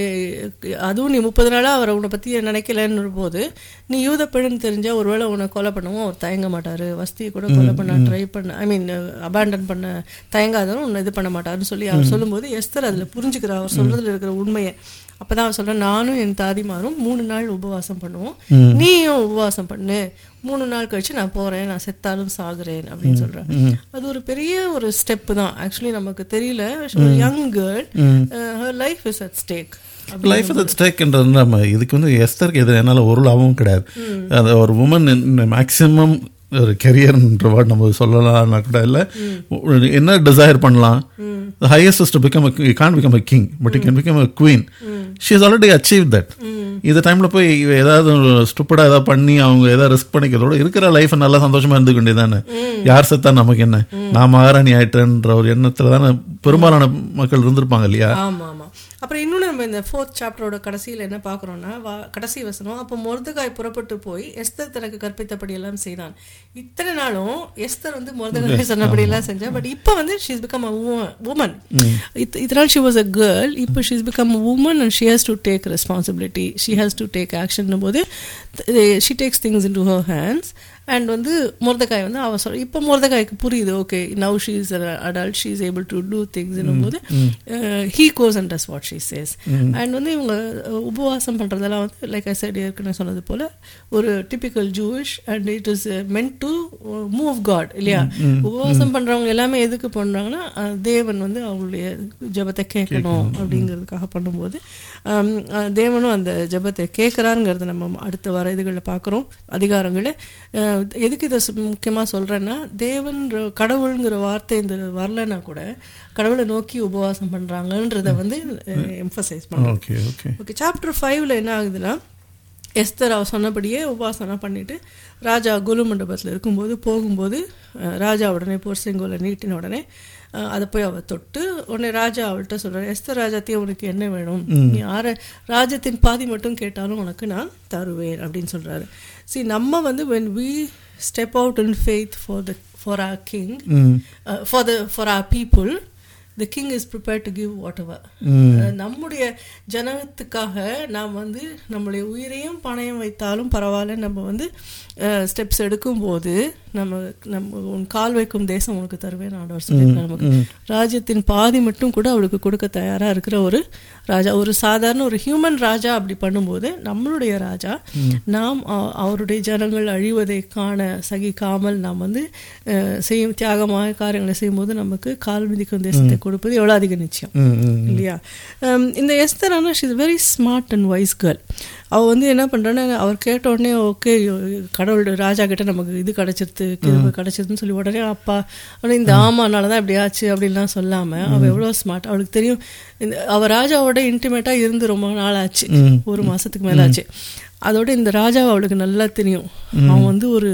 நீ- அதுவும் நீ முப்பது நாளாக அவரை உன்னை பற்றி நினைக்கலன்னு போது நீ யூத பெண்ணுன்னு தெரிஞ்சா ஒருவேளை உன்னை கொலை பண்ணவும் அவர் தயங்க மாட்டார் வஸ்தியை கூட கொலை பண்ண ட்ரை பண்ண ஐ மீன் அபேண்டன் பண்ண தயங்காதவரும் உன்னை இது பண்ண மாட்டாருன்னு சொல்லி அவர் சொல்லும்போது எஸ்தர் அதில் புரிஞ்சுக்கிறா அவர் சொல்றதுல இருக்கிற உண்மையை அப்பதான் அவர் சொல்றேன் நானும் என் தாதிமாரும் மூணு நாள் உபவாசம் பண்ணுவோம் நீயும் உபவாசம் பண்ணு மூணு நாள் கழிச்சு நான் போறேன் நான் செத்தாலும் சாகுறேன் அப்படின்னு சொல்றேன் அது ஒரு பெரிய ஒரு ஸ்டெப் தான் ஆக்சுவலி நமக்கு தெரியல young girl her life is at stake life at ஸ்டேக்ன்றது நம்ம இதுக்கு வந்து எஸ்தருக்கு எது என்னால் ஒரு லாபமும் கிடையாது அது ஒரு உமன் மேக்சிமம் ஒரு கெரியர்ன்ற வேர்ட் நம்ம சொல்லலாம்னா கூட இல்லை என்ன டிசைர் பண்ணலாம் highest is to become can become a king but can become a queen she is already achieve that இந்த டைம்ல போய் இவ ஏதாவது ஸ்டூப்படா ஏதாவது பண்ணி அவங்க ஏதாவது ரிஸ்க் பண்ணிக்கிறதோட இருக்கிற லைஃப் நல்லா சந்தோஷமா இருந்துக்க வேண்டியதானே யார் செத்தா நமக்கு என்ன நான் மகாராணி ஆயிட்டேன்ற ஒரு எண்ணத்துல தானே பெரும்பாலான மக்கள் இருந்திருப்பாங்க இல்லையா ஆமா ஆமா அப்புறம் இன்னொன்று நம்ம இந்த ஃபோர்த் சாப்டரோட கடைசியில் என்ன பார்க்குறோம்னா வா கடைசி வசனம் அப்போ மொர்தகாய் புறப்பட்டு போய் எஸ்தர் தனக்கு கற்பித்தபடி எல்லாம் செய்தான் இத்தனை நாளும் எஸ்தர் வந்து மொர்தகாய் சொன்னபடி எல்லாம் செஞ்சா பட் இப்போ வந்து ஷீஸ் பிகம் அ உமன் இத்தனை நாள் ஷி வாஸ் அ கேர்ள் இப்போ she's become woman and she has to take responsibility she has to take action போது she takes things in to her hands and வந்து Mordecai வந்து அவ சொல் இப்போ முருதக்காய்க்கு புரியுது okay now she is adult she is able to do things போது he goes and does what she says and வந்து இவங்க அஹ், உபவாசம் பண்ணுறதெல்லாம் வந்து லைக் ஐ சைடு ஏற்கனவே சொன்னது போல் ஒரு typical Jewish and it is meant to move God இல்லையா உபவாசம் பண்ணுறவங்க எல்லாமே எதுக்கு பண்ணுறாங்கன்னா அஹ், தேவன் வந்து அவங்களுடைய ஜெபத்தை கேட்கணும் அப்படிங்கிறதுக்காக பண்ணும்போது ஆம், அஹ், தேவனும் அந்த ஜெபத்தை கேட்குறாருங்கிறத நம்ம அடுத்த வர இதுகளில் பார்க்குறோம் அதிகாரங்களில் அஹ், எதுக்கு இதை முக்கியமாக சொல்கிறேன்னா தேவன்ற கடவுளுங்கிற வார்த்தை இந்த வரலன்னா கூட கடவுளை நோக்கி உபவாசம் பண்ணுறாங்கன்றத வந்து எம்ஃபசைஸ் பண்ணுறோம் ஓகே ஓகே ஓகே சாப்டர் ஃபைவ்ல என்ன ஆகுதுன்னா எஸ்தர் அவ சொன்னபடியே உபாசனம் பண்ணிட்டு ராஜா குலு மண்டபத்தில் இருக்கும்போது போகும்போது அஹ், ராஜா உடனே போர் செங்கோலை நீட்டின உடனே அஹ், அதை போய் அவ தொட்டு உடனே ராஜா அவள்கிட்ட சொல்றாரு எஸ்தர் ராஜாத்தையே உனக்கு என்ன வேணும் நீ ஆற ராஜ்யத்தின் பாதி மட்டும் கேட்டாலும் உனக்கு நான் தருவேன் அப்படின்னு சொல்றாரு see நம்ம வந்து when we step out in faith for the for our king ம் uh, for the for our people the king is prepare to give whatever நம்முடைய ஜனத்துக்காக நாம் வந்து நம்மளுடைய உயிரையும் பணயம் வைத்தாலும் பரவாயில்ல நம்ம வந்து ஸ்டெப்ஸ் எடுக்கும்போது நம்ம நம்ம உன் கால் வைக்கும் தேசம் உனக்கு தருவேன் ஆண்டவர் சொல்லியிருக்கார் நமக்கு ராஜ்யத்தின் பாதி மட்டும் கூட அவளுக்கு கொடுக்க தயாரா இருக்கிற ஒரு ராஜா ஒரு சாதாரண ஒரு ஹியூமன் ராஜா அப்படி பண்ணும்போது நம்மளுடைய ராஜா நாம் அ- அவருடைய ஜனங்கள் அழிவதை காண சகிக்காமல் நாம் வந்து அஹ், செய்யும் தியாகமாக காரியங்களை செய்யும்போது நமக்கு கால் மிதிக்கும் தேசத்தை கொடுப்பது எவ்வளோ அதிக நிச்சயம் ம், ம். இல்லையா Um, இந்த எஸ்தர் ஆனால் she's very smart and wise girl அவள் வந்து என்ன பண்ணுறான்னா அவர் கேட்ட உடனே ஓகே கடவுள் ராஜா கிட்ட நமக்கு இது கிடச்சிருது கிருபை கிடச்சிருதுன்னு சொல்லி உடனே அப்பா ஆனால் இந்த ஆமானால தான் இப்படி ஆச்சு அப்படின்லாம் சொல்லாமல் அவள் எவ்வளோ ஸ்மார்ட் அவளுக்கு தெரியும் இந்த அவள் ராஜாவோட இன்டிமேட்டாக இருந்து ரொம்ப நாள் ஆச்சு ஒரு மாதத்துக்கு மேலே ஆச்சு அதோட இந்த ராஜா அவளுக்கு நல்லா தெரியும் அவன் வந்து ஒரு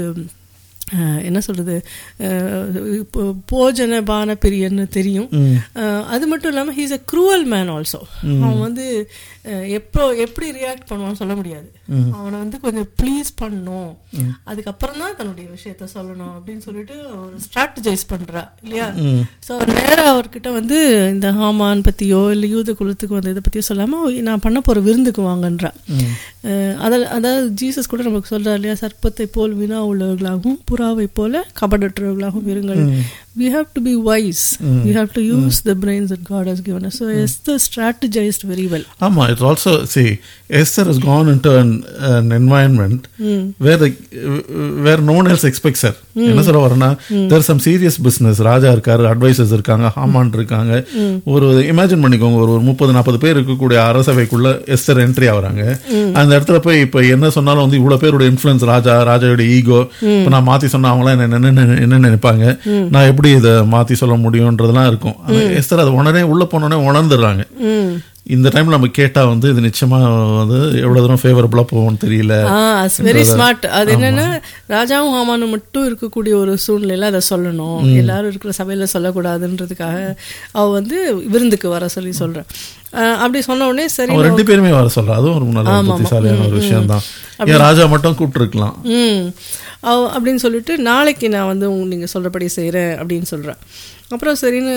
அஹ், என்ன சொல்றது அஹ், இப்போ போஜன பான பிரியன்னு தெரியும் அஹ், அது மட்டும் இல்லாமல் he's a cruel man also அவன் வந்து அஹ், எப்போ எப்படி ரியாக்ட் பண்ணுவான்னு சொல்ல முடியாது அவனை வந்து கொஞ்சம் ப்ளீஸ் பண்ணணும் அதுக்கப்புறம் தான் தன்னுடைய விஷயத்த சொல்லணும் அப்படின்னு சொல்லிட்டு ஒரு ஸ்ட்ராட்டஜைஸ் பண்றா இல்லையா ஸோ அவர் நேராக அவர்கிட்ட வந்து இந்த ஹாமான் பத்தியோ இல்லை யூத குலத்துக்கு வந்து இதை பத்தியோ சொல்லாம நான் பண்ண போற விருந்துக்கு வாங்கன்றா அஹ் அதில் அதாவது ஜீசஸ் கூட நமக்கு சொல்றாரு இல்லையா சர்ப்பத்தை போல் வினா உள்ளவர்களாகவும் புறாவை போல கபடற்றவர்களாகவும் இருங்கள் we have to be wise we have to use the brains that god has given us so esther strategized very well ஆமா it's also see Esther has gone into an, an environment where the where no one else expects her என்ன சொல்ல வரேன்னா there some serious business ராஜா இருக்காரு advisers இருக்காங்க ஹாமான் இருக்காங்க ஒரு imagine பண்ணிக்கோங்க ஒரு ஒரு முப்பது நாற்பது பேர் இருக்கக்கூடிய அரசவைக்குள்ள எஸ்தர் என்ட்ரி ஆகுறாங்க அந்த இடத்துல போய் இப்ப என்ன சொன்னாலும் வந்து இவ்வளவு பேரோட இன்ஃபுளுன்ஸ் ராஜா ராஜாவோட ஈகோ இப்ப நான் மாத்தி சொன்னா அவங்களாம் என்ன என்ன என்ன- என்ன நினைப்பாங்க நான் எப்படி இதை மாத்தி சொல்ல முடியும்ன்றதெல்லாம் இருக்கும் ஆனா எஸ்தர் அது உடனே உள்ள போனோடனே உணர்ந்துடுறாங்க இந்த டைம்ல நம்ம கேட்டா வந்து இது நிச்சயமா வந்து எவ்வளவு தூரம் ஃபேவரபிளா போகும்னு தெரியல ஆ வெரி ஸ்மார்ட் அது என்னன்னா ராஜாவும் ஹாமானும் மட்டும் இருக்கக்கூடிய ஒரு சூழ்நிலையில அதை சொல்லணும் எல்லாரும் இருக்கிற சபையில சொல்லக்கூடாதுன்றதுக்காக அவ வந்து விருந்துக்கு வர சொல்லி சொல்றேன் ஆ, அப்படி சொன்ன உடனே சரி அவன் ரெண்டு பேருமே வர சொல்றா அதுவும் ஒரு நல்ல புத்திசாலியான ஒரு விஷயம் தான் ஏன் ராஜா மட்டும் கூப்பிட்டு இருக்கலாம் ம் அவ அப்படின்னு சொல்லிட்டு நாளைக்கு நான் வந்து உங்க நீங்க சொல்றபடி செய்றேன் அப்படின்னு சொல்றேன் அப்புறம் சரின்னு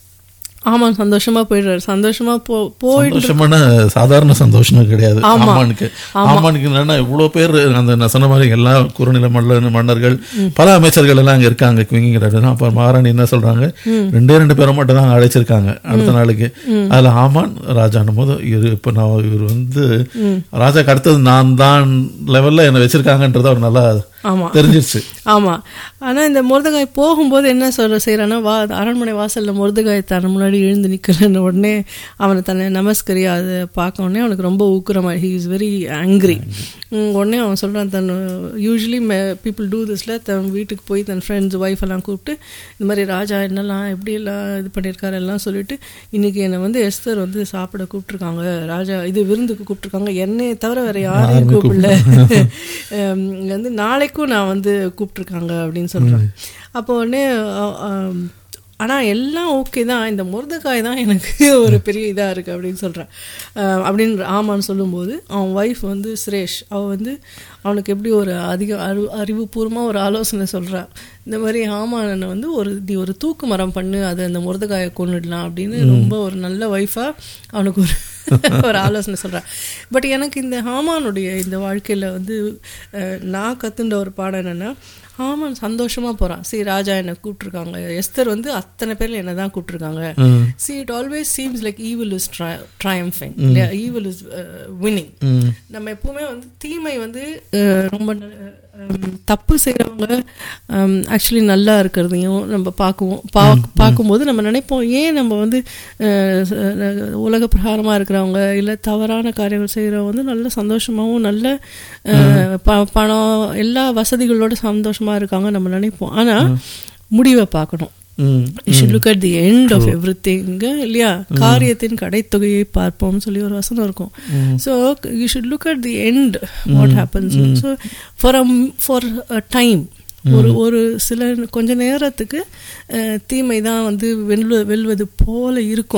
ஆமாம் சந்தோஷமா போயிடுறாரு சந்தோஷமா போ போயிட்டு சந்தோஷமான சாதாரண சந்தோஷம் கிடையாது ஆமானுக்கு ஆமானுக்கு என்னன்னா இவ்வளவு பேர் அந்த நான் சொன்ன மாதிரி எல்லா குறுநில மன்னர் மன்னர்கள் பல அமைச்சர்கள் எல்லாம் அங்க இருக்காங்க குவிங்கிட்ட அப்ப மகாராணி என்ன சொல்றாங்க ரெண்டே ரெண்டு பேரை மட்டும் தான் அழைச்சிருக்காங்க அடுத்த நாளைக்கு அதுல ஆமான் ராஜானும் போது இவரு இப்ப நான் இவர் வந்து ராஜாக்கு அடுத்தது நான் தான் லெவல்ல என்ன வச்சிருக்காங்கன்றது அவர் நல்லா ஆமா தெரிஞ்சிருச்சு ஆமா ஆனா இந்த முருதகாய் போகும்போது என்ன சொல்ற செய்யறான்னா வா அரண்மனை வாசல்ல முருதகாய் தன் முன்னாடி எழுந்து நிக்கிறன்னு உடனே அவனை தன்னை நமஸ்கரி அதை பார்க்க உடனே அவனுக்கு ரொம்ப ஊக்குறமா ஹி இஸ் வெரி ஆங்கிரி உடனே அவன் சொல்றான் தன் யூஸ்வலி பீப்புள் டூ திஸ்ல தன் வீட்டுக்கு போய் தன் ஃப்ரெண்ட்ஸ் ஒய்ஃப் எல்லாம் கூப்பிட்டு இந்த மாதிரி ராஜா என்னெல்லாம் எப்படி எல்லாம் இது பண்ணியிருக்காரு எல்லாம் சொல்லிட்டு இன்னைக்கு என்னை வந்து எஸ்தர் வந்து சாப்பிட கூப்பிட்டுருக்காங்க ராஜா இது விருந்துக்கு கூப்பிட்டுருக்காங்க என்னையை தவிர வேற யாரையும் கூப்பிடல ஹம், இங்க வந்து நாளைக்கும் நான் வந்து கூப்பிட்டுருக்காங்க அப்படின்னு சொல்றேன் அப்போ உடனே அஹ், அஹ், ஆனா எல்லாம் ஓகே தான் இந்த முருதக்காய் தான் எனக்கு ஒரு பெரிய இதா இருக்கு அப்படின்னு சொல்றேன் அஹ், அப்படின்னு ஆமான்னு சொல்லும்போது அவன் ஒய்ஃப் வந்து சுரேஷ் அவ வந்து அவனுக்கு எப்படி ஒரு அதிக அறிவு அறிவுபூர்வமாக ஒரு ஆலோசனை சொல்றா இந்த மாதிரி ஆமானனை வந்து ஒரு நீ ஒரு தூக்கு மரம் பண்ணு அதை அந்த முருதக்காயை கொண்டுடலாம் அப்படின்னு ரொம்ப ஒரு நல்ல ஒய்ஃபா அவனுக்கு ஒரு ஒரு ஆலோசனை சொல்றேன் பட் எனக்கு இந்த ஹாமானுடைய இந்த வாழ்க்கையில வந்து அஹ், நான் கத்துண்ட ஒரு பாடம் என்னன்னா ஹாமான் சந்தோஷமா போறான் சரி ராஜா என்னை கூப்பிட்டுருக்காங்க எஸ்தர் வந்து அத்தனை பேர்ல என்ன தான் கூப்பிட்டுருக்காங்க see it always seems like evil is triumphing இல்லையா ஈவில் இஸ் வின்னிங் நம்ம எப்பவுமே வந்து தீமை வந்து அஹ், ரொம்ப ந- ஹம், தப்பு செய்கிறவங்க ஆக்சுவலி நல்லா இருக்கிறதையும் நம்ம பார்க்குவோம் பா பார்க்கும்போது நம்ம நினைப்போம் ஏன் நம்ம வந்து அஹ், ச- உலக பிரகாரமாக இருக்கிறவங்க இல்லை தவறான காரியங்கள் செய்கிறவங்க வந்து நல்ல சந்தோஷமாகவும் நல்ல அஹ், ப- பணம் எல்லா வசதிகளோட சந்தோஷமா இருக்காங்க நம்ம நினைப்போம் ஆனா முடிவை பார்க்கணும் ம் you should look at the end of every இல்லையா காரியத்தின் கடைத்தொகையை பார்ப்போம்னு சொல்லி ஒரு வசனம் இருக்கும் so you should look at the end what happens so for a for a time ஒரு ஒரு சில கொஞ்ச நேரத்துக்கு அஹ், தீமை தான் வந்து வெல்வ வெல்வது போல இருக்கும்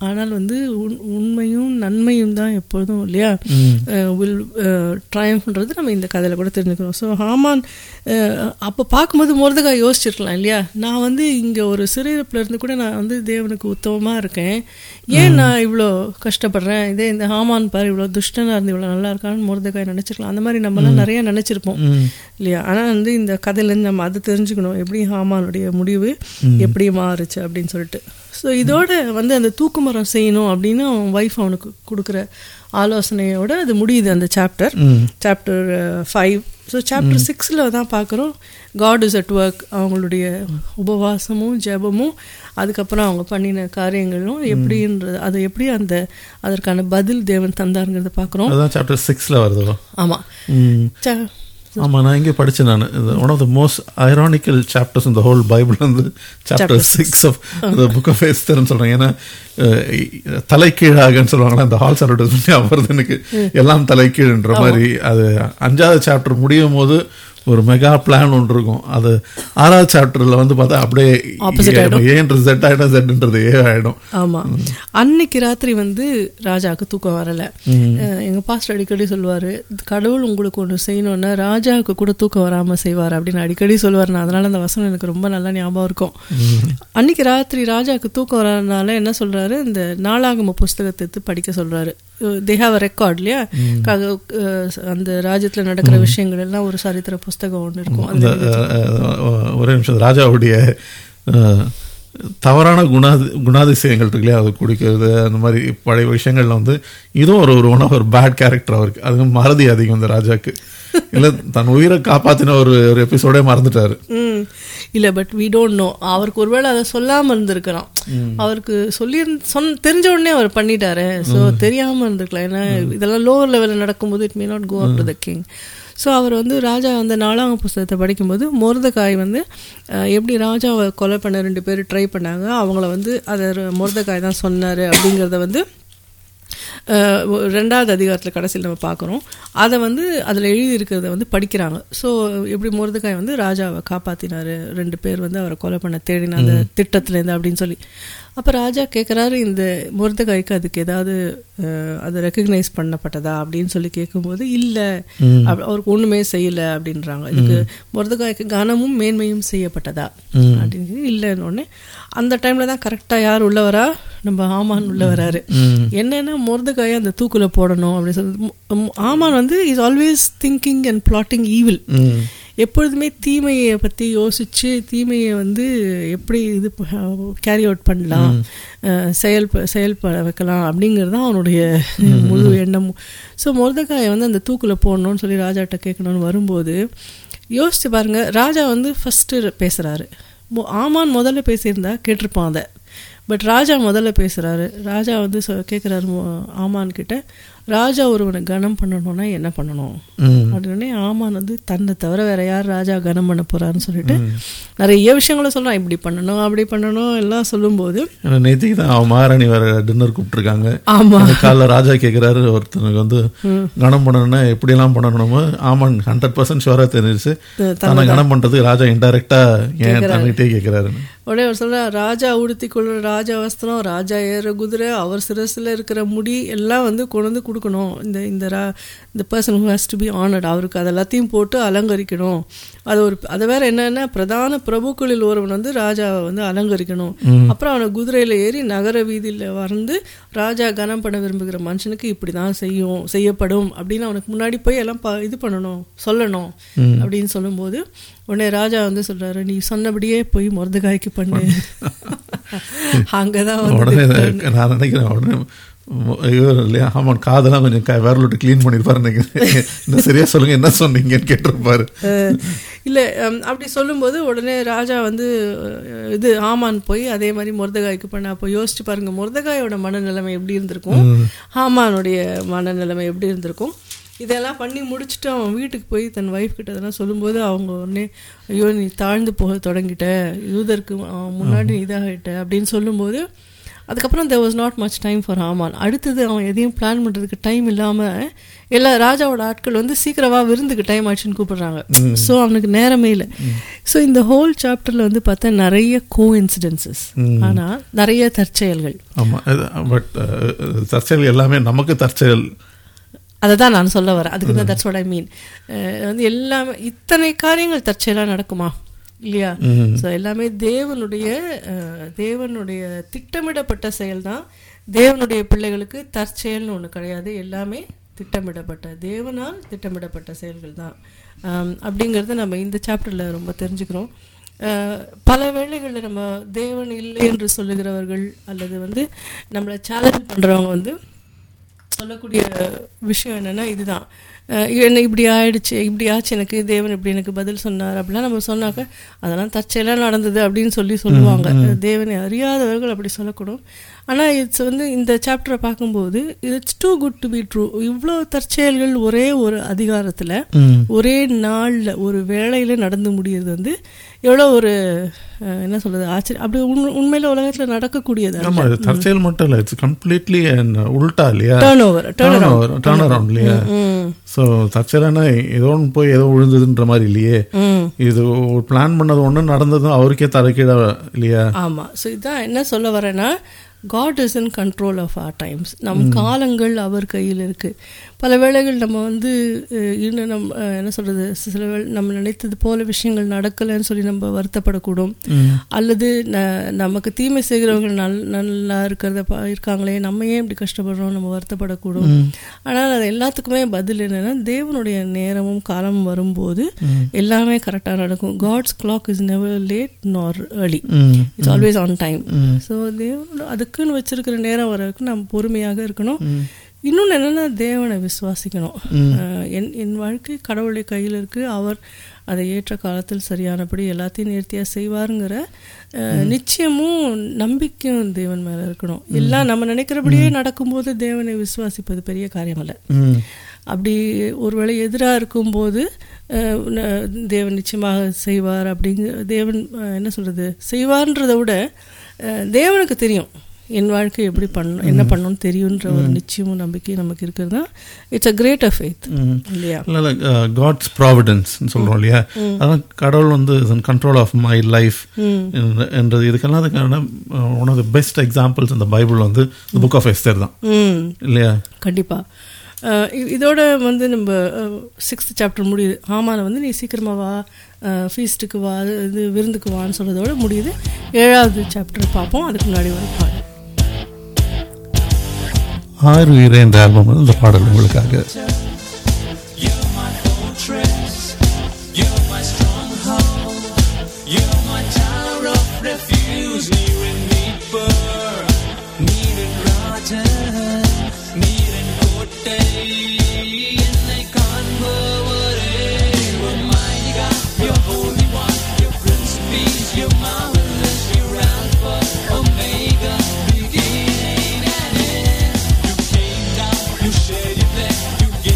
ஆனால் வந்து உண் உண்மையும் நன்மையும் தான் எப்பொழுதும் இல்லையா வில் ட்ரையம்ன்றது நம்ம இந்த கதையில் கூட தெரிஞ்சுக்கிறோம் ஸோ ஹாமான் அப்போ பார்க்கும்போது முருதகாய் யோசிச்சிருக்கலாம் இல்லையா நான் வந்து இங்கே ஒரு சிறையிருப்பில் இருந்து கூட நான் வந்து தேவனுக்கு உத்தமமாக இருக்கேன் ஏன் நான் இவ்வளோ கஷ்டப்படுறேன் இதே இந்த ஹாமான் பாரு இவ்வளோ துஷ்டனாக இருந்து இவ்வளோ நல்லா இருக்கான்னு முருதகாய் நினச்சிருக்கலாம் அந்த மாதிரி நம்மலாம் நிறைய நினச்சிருப்போம் இல்லையா ஆனால் வந்து இந்த கதையிலேருந்து நம்ம அதை தெரிஞ்சுக்கணும் எப்படி ஹாமானுடைய முடிவு எப்படி மாறுச்சு அப்படின்னு சொல்லிட்டு ஸோ இதோட வந்து அந்த தூக்குமரம் செய்யணும் அப்படின்னு அவன் ஒய்ஃப் அவனுக்கு கொடுக்குற ஆலோசனையோட அது முடியுது அந்த chapter chapter five so chapter சிக்ஸில் தான் பார்க்குறோம் காட் இஸ் அட் ஒர்க் அவங்களுடைய உபவாசமும் ஜெபமும் அதுக்கப்புறம் அவங்க பண்ணின காரியங்களும் எப்படின்றது அது எப்படி அந்த அதற்கான பதில் தேவன் தந்தாருங்கிறத பார்க்குறோம் அதான் சாப்டர் சிக்ஸில் வருதோ ஆமாம் ம் ஆமா நான் இங்கே படிச்சேன் நான் one of the most ironical chapters இந்த ஹோல் பைபிள் வந்து chapter six of the book of எஸ்தர்னு சொல்றாங்க ஏன்னா தலைக்கீழாகன்னு சொல்லுவாங்களா அந்த ஹால்ஸ் அட்வர்டைஸ்மெண்ட் வருது எனக்கு எல்லாம் தலைக்கீழ்ன்ற மாதிரி அது அஞ்சாவது சாப்டர் முடியும் போது ஒரு மெகா பிளான் ஒன்று இருக்கும் அது ஆறாவது சாப்டர்ல வந்து பார்த்தா அப்படியே ஏன்றது செட் ஆயிடும் செட்ன்றது ஏ ஆயிடும் ஆமா அன்னைக்கு ராத்திரி வந்து ராஜாவுக்கு தூக்கம் வரல எங்க பாஸ்டர் அடிக்கடி சொல்லுவாரு கடவுள் உங்களுக்கு ஒன்று செய்யணும்னா ராஜாவுக்கு கூட தூக்கம் வராம செய்வார் அப்படின்னு அடிக்கடி சொல்லுவார் நான் அதனால அந்த வசனம் எனக்கு ரொம்ப நல்லா ஞாபகம் இருக்கும் அன்னைக்கு ராத்திரி ராஜாவுக்கு தூக்கம் வராதனால என்ன சொல்றாரு இந்த நாளாகம புஸ்தகத்தை எடுத்து படிக்க சொல்றாரு தே ஹாவ் ரெக்கார்ட் இல்லையா அந்த ராஜ்யத்துல நடக்கிற விஷயங்கள் எல்லாம் ஒரு சரித்திர புஸ்தகம் ஒன்று இருக்கும் இந்த ஒரே நிமிஷம் ராஜாவுடைய தவறான குணாதி குணாதிசயங்கள் இருக்கு இல்லையா அது குடிக்கிறது அந்த மாதிரி பழைய விஷயங்கள்ல வந்து இதுவும் ஒரு ஒரு ஒன் ஆஃப் ஒரு பேட் கேரக்டர் அவருக்கு அது மறதி அதிகம் இந்த ராஜாக்கு இல்ல தன் உயிரை காப்பாத்தின ஒரு ஒரு எபிசோடே மறந்துட்டாரு இல்ல பட் வி டோன்ட் நோ அவருக்கு ஒருவேளை அதை சொல்லாம இருந்திருக்கலாம் அவருக்கு சொல்லி சொன் தெரிஞ்ச உடனே அவர் பண்ணிட்டாரு ஸோ தெரியாம இருந்திருக்கலாம் ஏன்னா இதெல்லாம் லோவர் லெவலில் நடக்கும்போது it may not go up to the king so அவர் வந்து ராஜா அந்த நாலாம் புஸ்தகத்தை படிக்கும்போது முருதக்காய் வந்து எப்படி ராஜாவை கொலை பண்ண ரெண்டு பேர் ட்ரை பண்ணாங்க அவங்கள வந்து அதை முருதக்காய் தான் சொன்னார் அப்படிங்கிறத வந்து ரெண்டாவது அதிகாரத்தில் கடைசியில் நம்ம பார்க்குறோம் அதை வந்து அதில் எழுதியிருக்கிறத வந்து படிக்கிறாங்க ஸோ எப்படி முருதக்காய் வந்து ராஜாவை காப்பாற்றினார் ரெண்டு பேர் வந்து அவரை கொலை பண்ண தேடின அந்த திட்டத்துலேருந்து அப்படின்னு சொல்லி அப்போ ராஜா கேட்குறாரு இந்த முருதகாய்க்கு அதுக்கு ஏதாவது அது ரெக்கக்னைஸ் பண்ணப்பட்டதா அப்படின்னு சொல்லி கேட்கும்போது இல்லை அவருக்கு ஒன்றுமே செய்யலை அப்படின்றாங்க இதுக்கு முருதகாய்க்கு கனமும் மேன்மையும் செய்யப்பட்டதா அப்படின்னு இல்லைன்னு ஒன்று அந்த டைமில் தான் கரெக்டாக யார் உள்ள வரா நம்ம ஆமான் உள்ள வராரு என்னன்னா முருதகாயை அந்த தூக்குல போடணும் அப்படின்னு சொல்லி ஆமான் வந்து is always thinking and plotting evil எப்பொழுதுமே தீமையை பற்றி யோசித்து தீமையை வந்து எப்படி இது கேரி அவுட் பண்ணலாம் செயல் செயல்பட வைக்கலாம் அப்படிங்கிறது தான் அவனுடைய முழு எண்ணம் ஸோ முருதக்காயை வந்து அந்த தூக்கில் போடணும்னு சொல்லி ராஜாட்ட கேட்கணும்னு வரும்போது யோசிச்சு பாருங்க ராஜா வந்து ஃபஸ்ட்டு பேசுகிறாரு ஆமான் முதல்ல பேசியிருந்தா கேட்டிருப்பான் அதை பட் ராஜா முதல்ல பேசுகிறாரு ராஜா வந்து கேட்குறாரு ஆமான் கிட்ட ராஜா ஒருவனை கனம் பண்ணணும்னா என்ன பண்ணணும் அப்படின்னு ஆமான் வந்து தன்னை தவிர வேற யார் ராஜா கனம் பண்ண போறாருன்னு சொல்லிட்டு நிறைய விஷயங்கள சொல்றான் இப்படி பண்ணணும் அப்படி பண்ணணும் எல்லாம் சொல்லும்போது நேற்றுக்கு தான் அவன் மகாராணி வேற டின்னர் கூப்பிட்டுருக்காங்க ஆமா காலைல ராஜா கேட்கிறாரு ஒருத்தனுக்கு வந்து கனம் பண்ணணும்னா எப்படி எல்லாம் பண்ணணுமோ ஆமான் ஹண்ட்ரட் பர்சன்ட் ஷுவரா தெரிஞ்சிச்சு தன்னை கனம் பண்றதுக்கு ராஜா இன்டைரக்டா ஏன் தன்னிட்டே கேட்கிறாரு உடனே அவர் சொல்ற ராஜா உடுத்தி கொள்ற ராஜா வஸ்திரம் ராஜா ஏற குதிரை அவர் சிரசில் இருக்கிற முடி எல்லாம் வந்து கொண்டு வந்து கொடுக்கணும் இந்த இந்த ரா இந்த person who has to be honoured அவருக்கு அது எல்லாத்தையும் போட்டு அலங்கரிக்கணும் அது ஒரு அது வேற என்னன்னா பிரதான பிரபுக்களில் ஒருவன் வந்து ராஜாவை வந்து அலங்கரிக்கணும் அப்புறம் அவனை குதிரையில ஏறி நகர வீதியில வந்து ராஜா கனம் பண்ண விரும்புகிற மனுஷனுக்கு இப்படிதான் செய்யும் செய்யப்படும் அப்படின்னு அவனுக்கு முன்னாடி போய் எல்லாம் இது பண்ணணும் சொல்லணும் அப்படின்னு சொல்லும்போது உடனே ராஜா வந்து சொல்றாரு நீ சொன்னபடியே போய் முருதகாய்க்கு பண்ணு அங்கதான் உடனே நான் நினைக்கிறேன் உடனே இவர் இல்லையா ஆமாம் காதெல்லாம் கொஞ்சம் விரல் விட்டு க்ளீன் பண்ணியிருப்பாரு நினைக்கிறேன் என்ன சரியா சொல்லுங்க என்ன சொன்னீங்கன்னு கேட்டிருப்பாரு இல்லை அப்படி சொல்லும்போது உடனே ராஜா வந்து இது ஆமான் போய் அதே மாதிரி முருதகாய்க்கு பண்ண அப்போ யோசிச்சு பாருங்க முருதகாயோட மனநிலைமை எப்படி இருந்திருக்கும் ஆமானுடைய மனநிலைமை எப்படி இருந்திருக்கும் இதெல்லாம் பண்ணி முடிச்சுட்டு அவன் வீட்டுக்கு போய் தன் ஒய்ஃப் கிட்ட அதெல்லாம் சொல்லும்போது அவங்க உடனே ஐயோ நீ தாழ்ந்து போக தொடங்கிட்ட யூதருக்கு முன்னாடி இதாகிட்ட அப்படின்னு சொல்லும்போது அதுக்கப்புறம் there was not much time for Haman அடுத்தது அவன் எதையும் பிளான் பண்ணுறதுக்கு டைம் இல்லாமல் எல்லா ராஜாவோட ஆட்கள் வந்து சீக்கிரமா விருந்துக்கு டைம் ஆச்சுன்னு கூப்பிடுறாங்க ஸோ அவனுக்கு நேரமே இல்லை ஸோ இந்த ஹோல் சாப்டரில் வந்து பார்த்தா நிறைய கோ இன்சிடென்சஸ் ஆனால் நிறைய தற்செயல்கள் ஆமாம் பட் தற்செயல் எல்லாமே நமக்கு தற்செயல் அதை தான் நான் சொல்ல வரேன் அதுக்கு தான் தட்ஸ் வாட் ஐ மீன் வந்து எல்லாமே இத்தனை காரியங்கள் தற்செயலாக நடக்குமா இல்லையா ஸோ எல்லாமே தேவனுடைய அஹ், தேவனுடைய திட்டமிடப்பட்ட செயல் தான் தேவனுடைய பிள்ளைகளுக்கு தற்செயல்னு ஒன்று கிடையாது எல்லாமே திட்டமிடப்பட்ட தேவனால் திட்டமிடப்பட்ட செயல்கள் தான் ஆம், அப்படிங்கிறத நம்ம இந்த சாப்டரில் ரொம்ப தெரிஞ்சுக்கிறோம் அஹ், பல வேளைகளில் நம்ம தேவன் இல்லை என்று சொல்லுகிறவர்கள் அல்லது வந்து நம்மளை சேலஞ்ச் பண்ணுறவங்க வந்து சொல்லக்கூடிய விஷயம் என்னன்னா இதுதான் அஹ் என்ன இப்படி ஆயிடுச்சு இப்படி ஆச்சு எனக்கு தேவன் இப்படி எனக்கு பதில் சொன்னார் அப்படிலாம் நம்ம சொன்னாக்க அதெல்லாம் தற்செயலாக நடந்தது அப்படின்னு சொல்லி சொல்லுவாங்க தேவனை அறியாதவர்கள் அப்படி சொல்லக்கூடும் ஆனால் இட்ஸ் வந்து இந்த சாப்டரை பார்க்கும்போது it's too good to be true இவ்வளோ தற்செயல்கள் ஒரே ஒரு அதிகாரத்தில் ஒரே நாளில் ஒரு வேளையில் நடந்து முடியுது வந்து எவ்வளோ ஒரு அஹ், என்ன சொல்றது ஆச்சரியம் அப்படி உண்மை உண்மையில உலகத்தில் நடக்கக்கூடியது ஆமா இது தற்செயல் மட்டும் இல்லை இட்ஸ் கம்ப்ளீட்லி உல்டா இல்லையா turn over turn over turn around இல்லையா ஸோ தற்செயலானா ஏதோ ஒன்று போய் ஏதோ விழுந்ததுன்ற மாதிரி இல்லையே ம் இது ஒரு பிளான் பண்ணது ஒன்று நடந்ததும் அவருக்கே தரக்கீழ இல்லையா ஆமாம் ஸோ இதான் என்ன சொல்ல வரேன்னா God is in control of our times நம் காலங்கள் அவர் கையில் இருக்குது பல வேளைகள் நம்ம வந்து அஹ், இன்னும் நம் அஹ், என்ன சொல்கிறது சில வேளை நம்ம நினைத்தது போல விஷயங்கள் நடக்கலைன்னு சொல்லி நம்ம வருத்தப்படக்கூடும் அல்லது ந- நமக்கு தீமை செய்கிறவர்கள் நல் நல்லா இருக்கிறத பா இருக்காங்களே நம்ம ஏன் இப்படி கஷ்டப்படுறோம் நம்ம வருத்தப்படக்கூடும் ஆனால் அது எல்லாத்துக்குமே பதில் என்னன்னா தேவனுடைய நேரமும் காலமும் வரும்போது எல்லாமே கரெக்டாக நடக்கும் God's clock is never late nor early it's always on time so தேவனோட அதுக்குன்னு வச்சிருக்கிற நேரம் வர வரைக்கும் நம்ம பொறுமையாக இருக்கணும் இன்னொன்று என்னன்னா தேவனை விசுவாசிக்கணும் அஹ் என் என் வாழ்க்கை கடவுளுடைய கையில் இருக்கு அவர் அதை ஏற்ற காலத்தில் சரியானபடி எல்லாத்தையும் நேர்த்தியாக செய்வாருங்கிற அஹ், நிச்சயமும் நம்பிக்கையும் தேவன் மேலே இருக்கணும் எல்லாம் நம்ம நினைக்கிறபடியே நடக்கும்போது தேவனை விசுவாசிப்பது பெரிய காரியம் அல்ல ம் அப்படி ஒருவேளை எதிராக இருக்கும்போது அஹ், ந- தேவன் நிச்சயமாக செய்வார் அப்படிங்கிற தேவன் அஹ், என்ன சொல்றது செய்வார்ன்றதை விட அஹ், தேவனுக்கு தெரியும் என் வாழ்க்கை எப்படி பண்ணணும் என்ன பண்ணணும்னு தெரியுன்ற ஒரு நிச்சயமும் நம்பிக்கையும் நமக்கு இருக்கிறது தான் it's a great a faith இல்லையா இல்லை இல்லை காட்ஸ் ப்ராவிடன்ஸ் சொல்கிறோம் இல்லையா அதான் கடவுள் வந்து in control of my life என்றது இதுக்கெல்லாம் அதுக்கான one of the best examples இந்த பைபிள் வந்து புக் ஆஃப் எஸ்தர் தான் ம் இல்லையா கண்டிப்பாக இதோட வந்து நம்ம சிக்ஸ்த் சாப்டர் முடியுது ஆமானை வந்து நீ சீக்கிரமாக வா ஃபீஸ்ட்டுக்கு வா இது விருந்துக்கு வான்னு சொல்கிறதோட முடியுது ஏழாவது சாப்டர் பார்ப்போம் அதுக்கு முன்னாடி ஒரு பாடு ஆறு உயிரே என்ற ஆல்பம் வந்து இந்த பாடல் உங்களுக்காக You're my fortress. You're my stronghold. You're my tower of refuge. Near and deeper. Near and rotten. Near and கோட்டை. என்னை காண்பவரே. You're mighty God. You're holy one. You're Prince of Peace. You're marvelous. You're Alpha, Omega, beginning and end. You came down. You shed your blood. You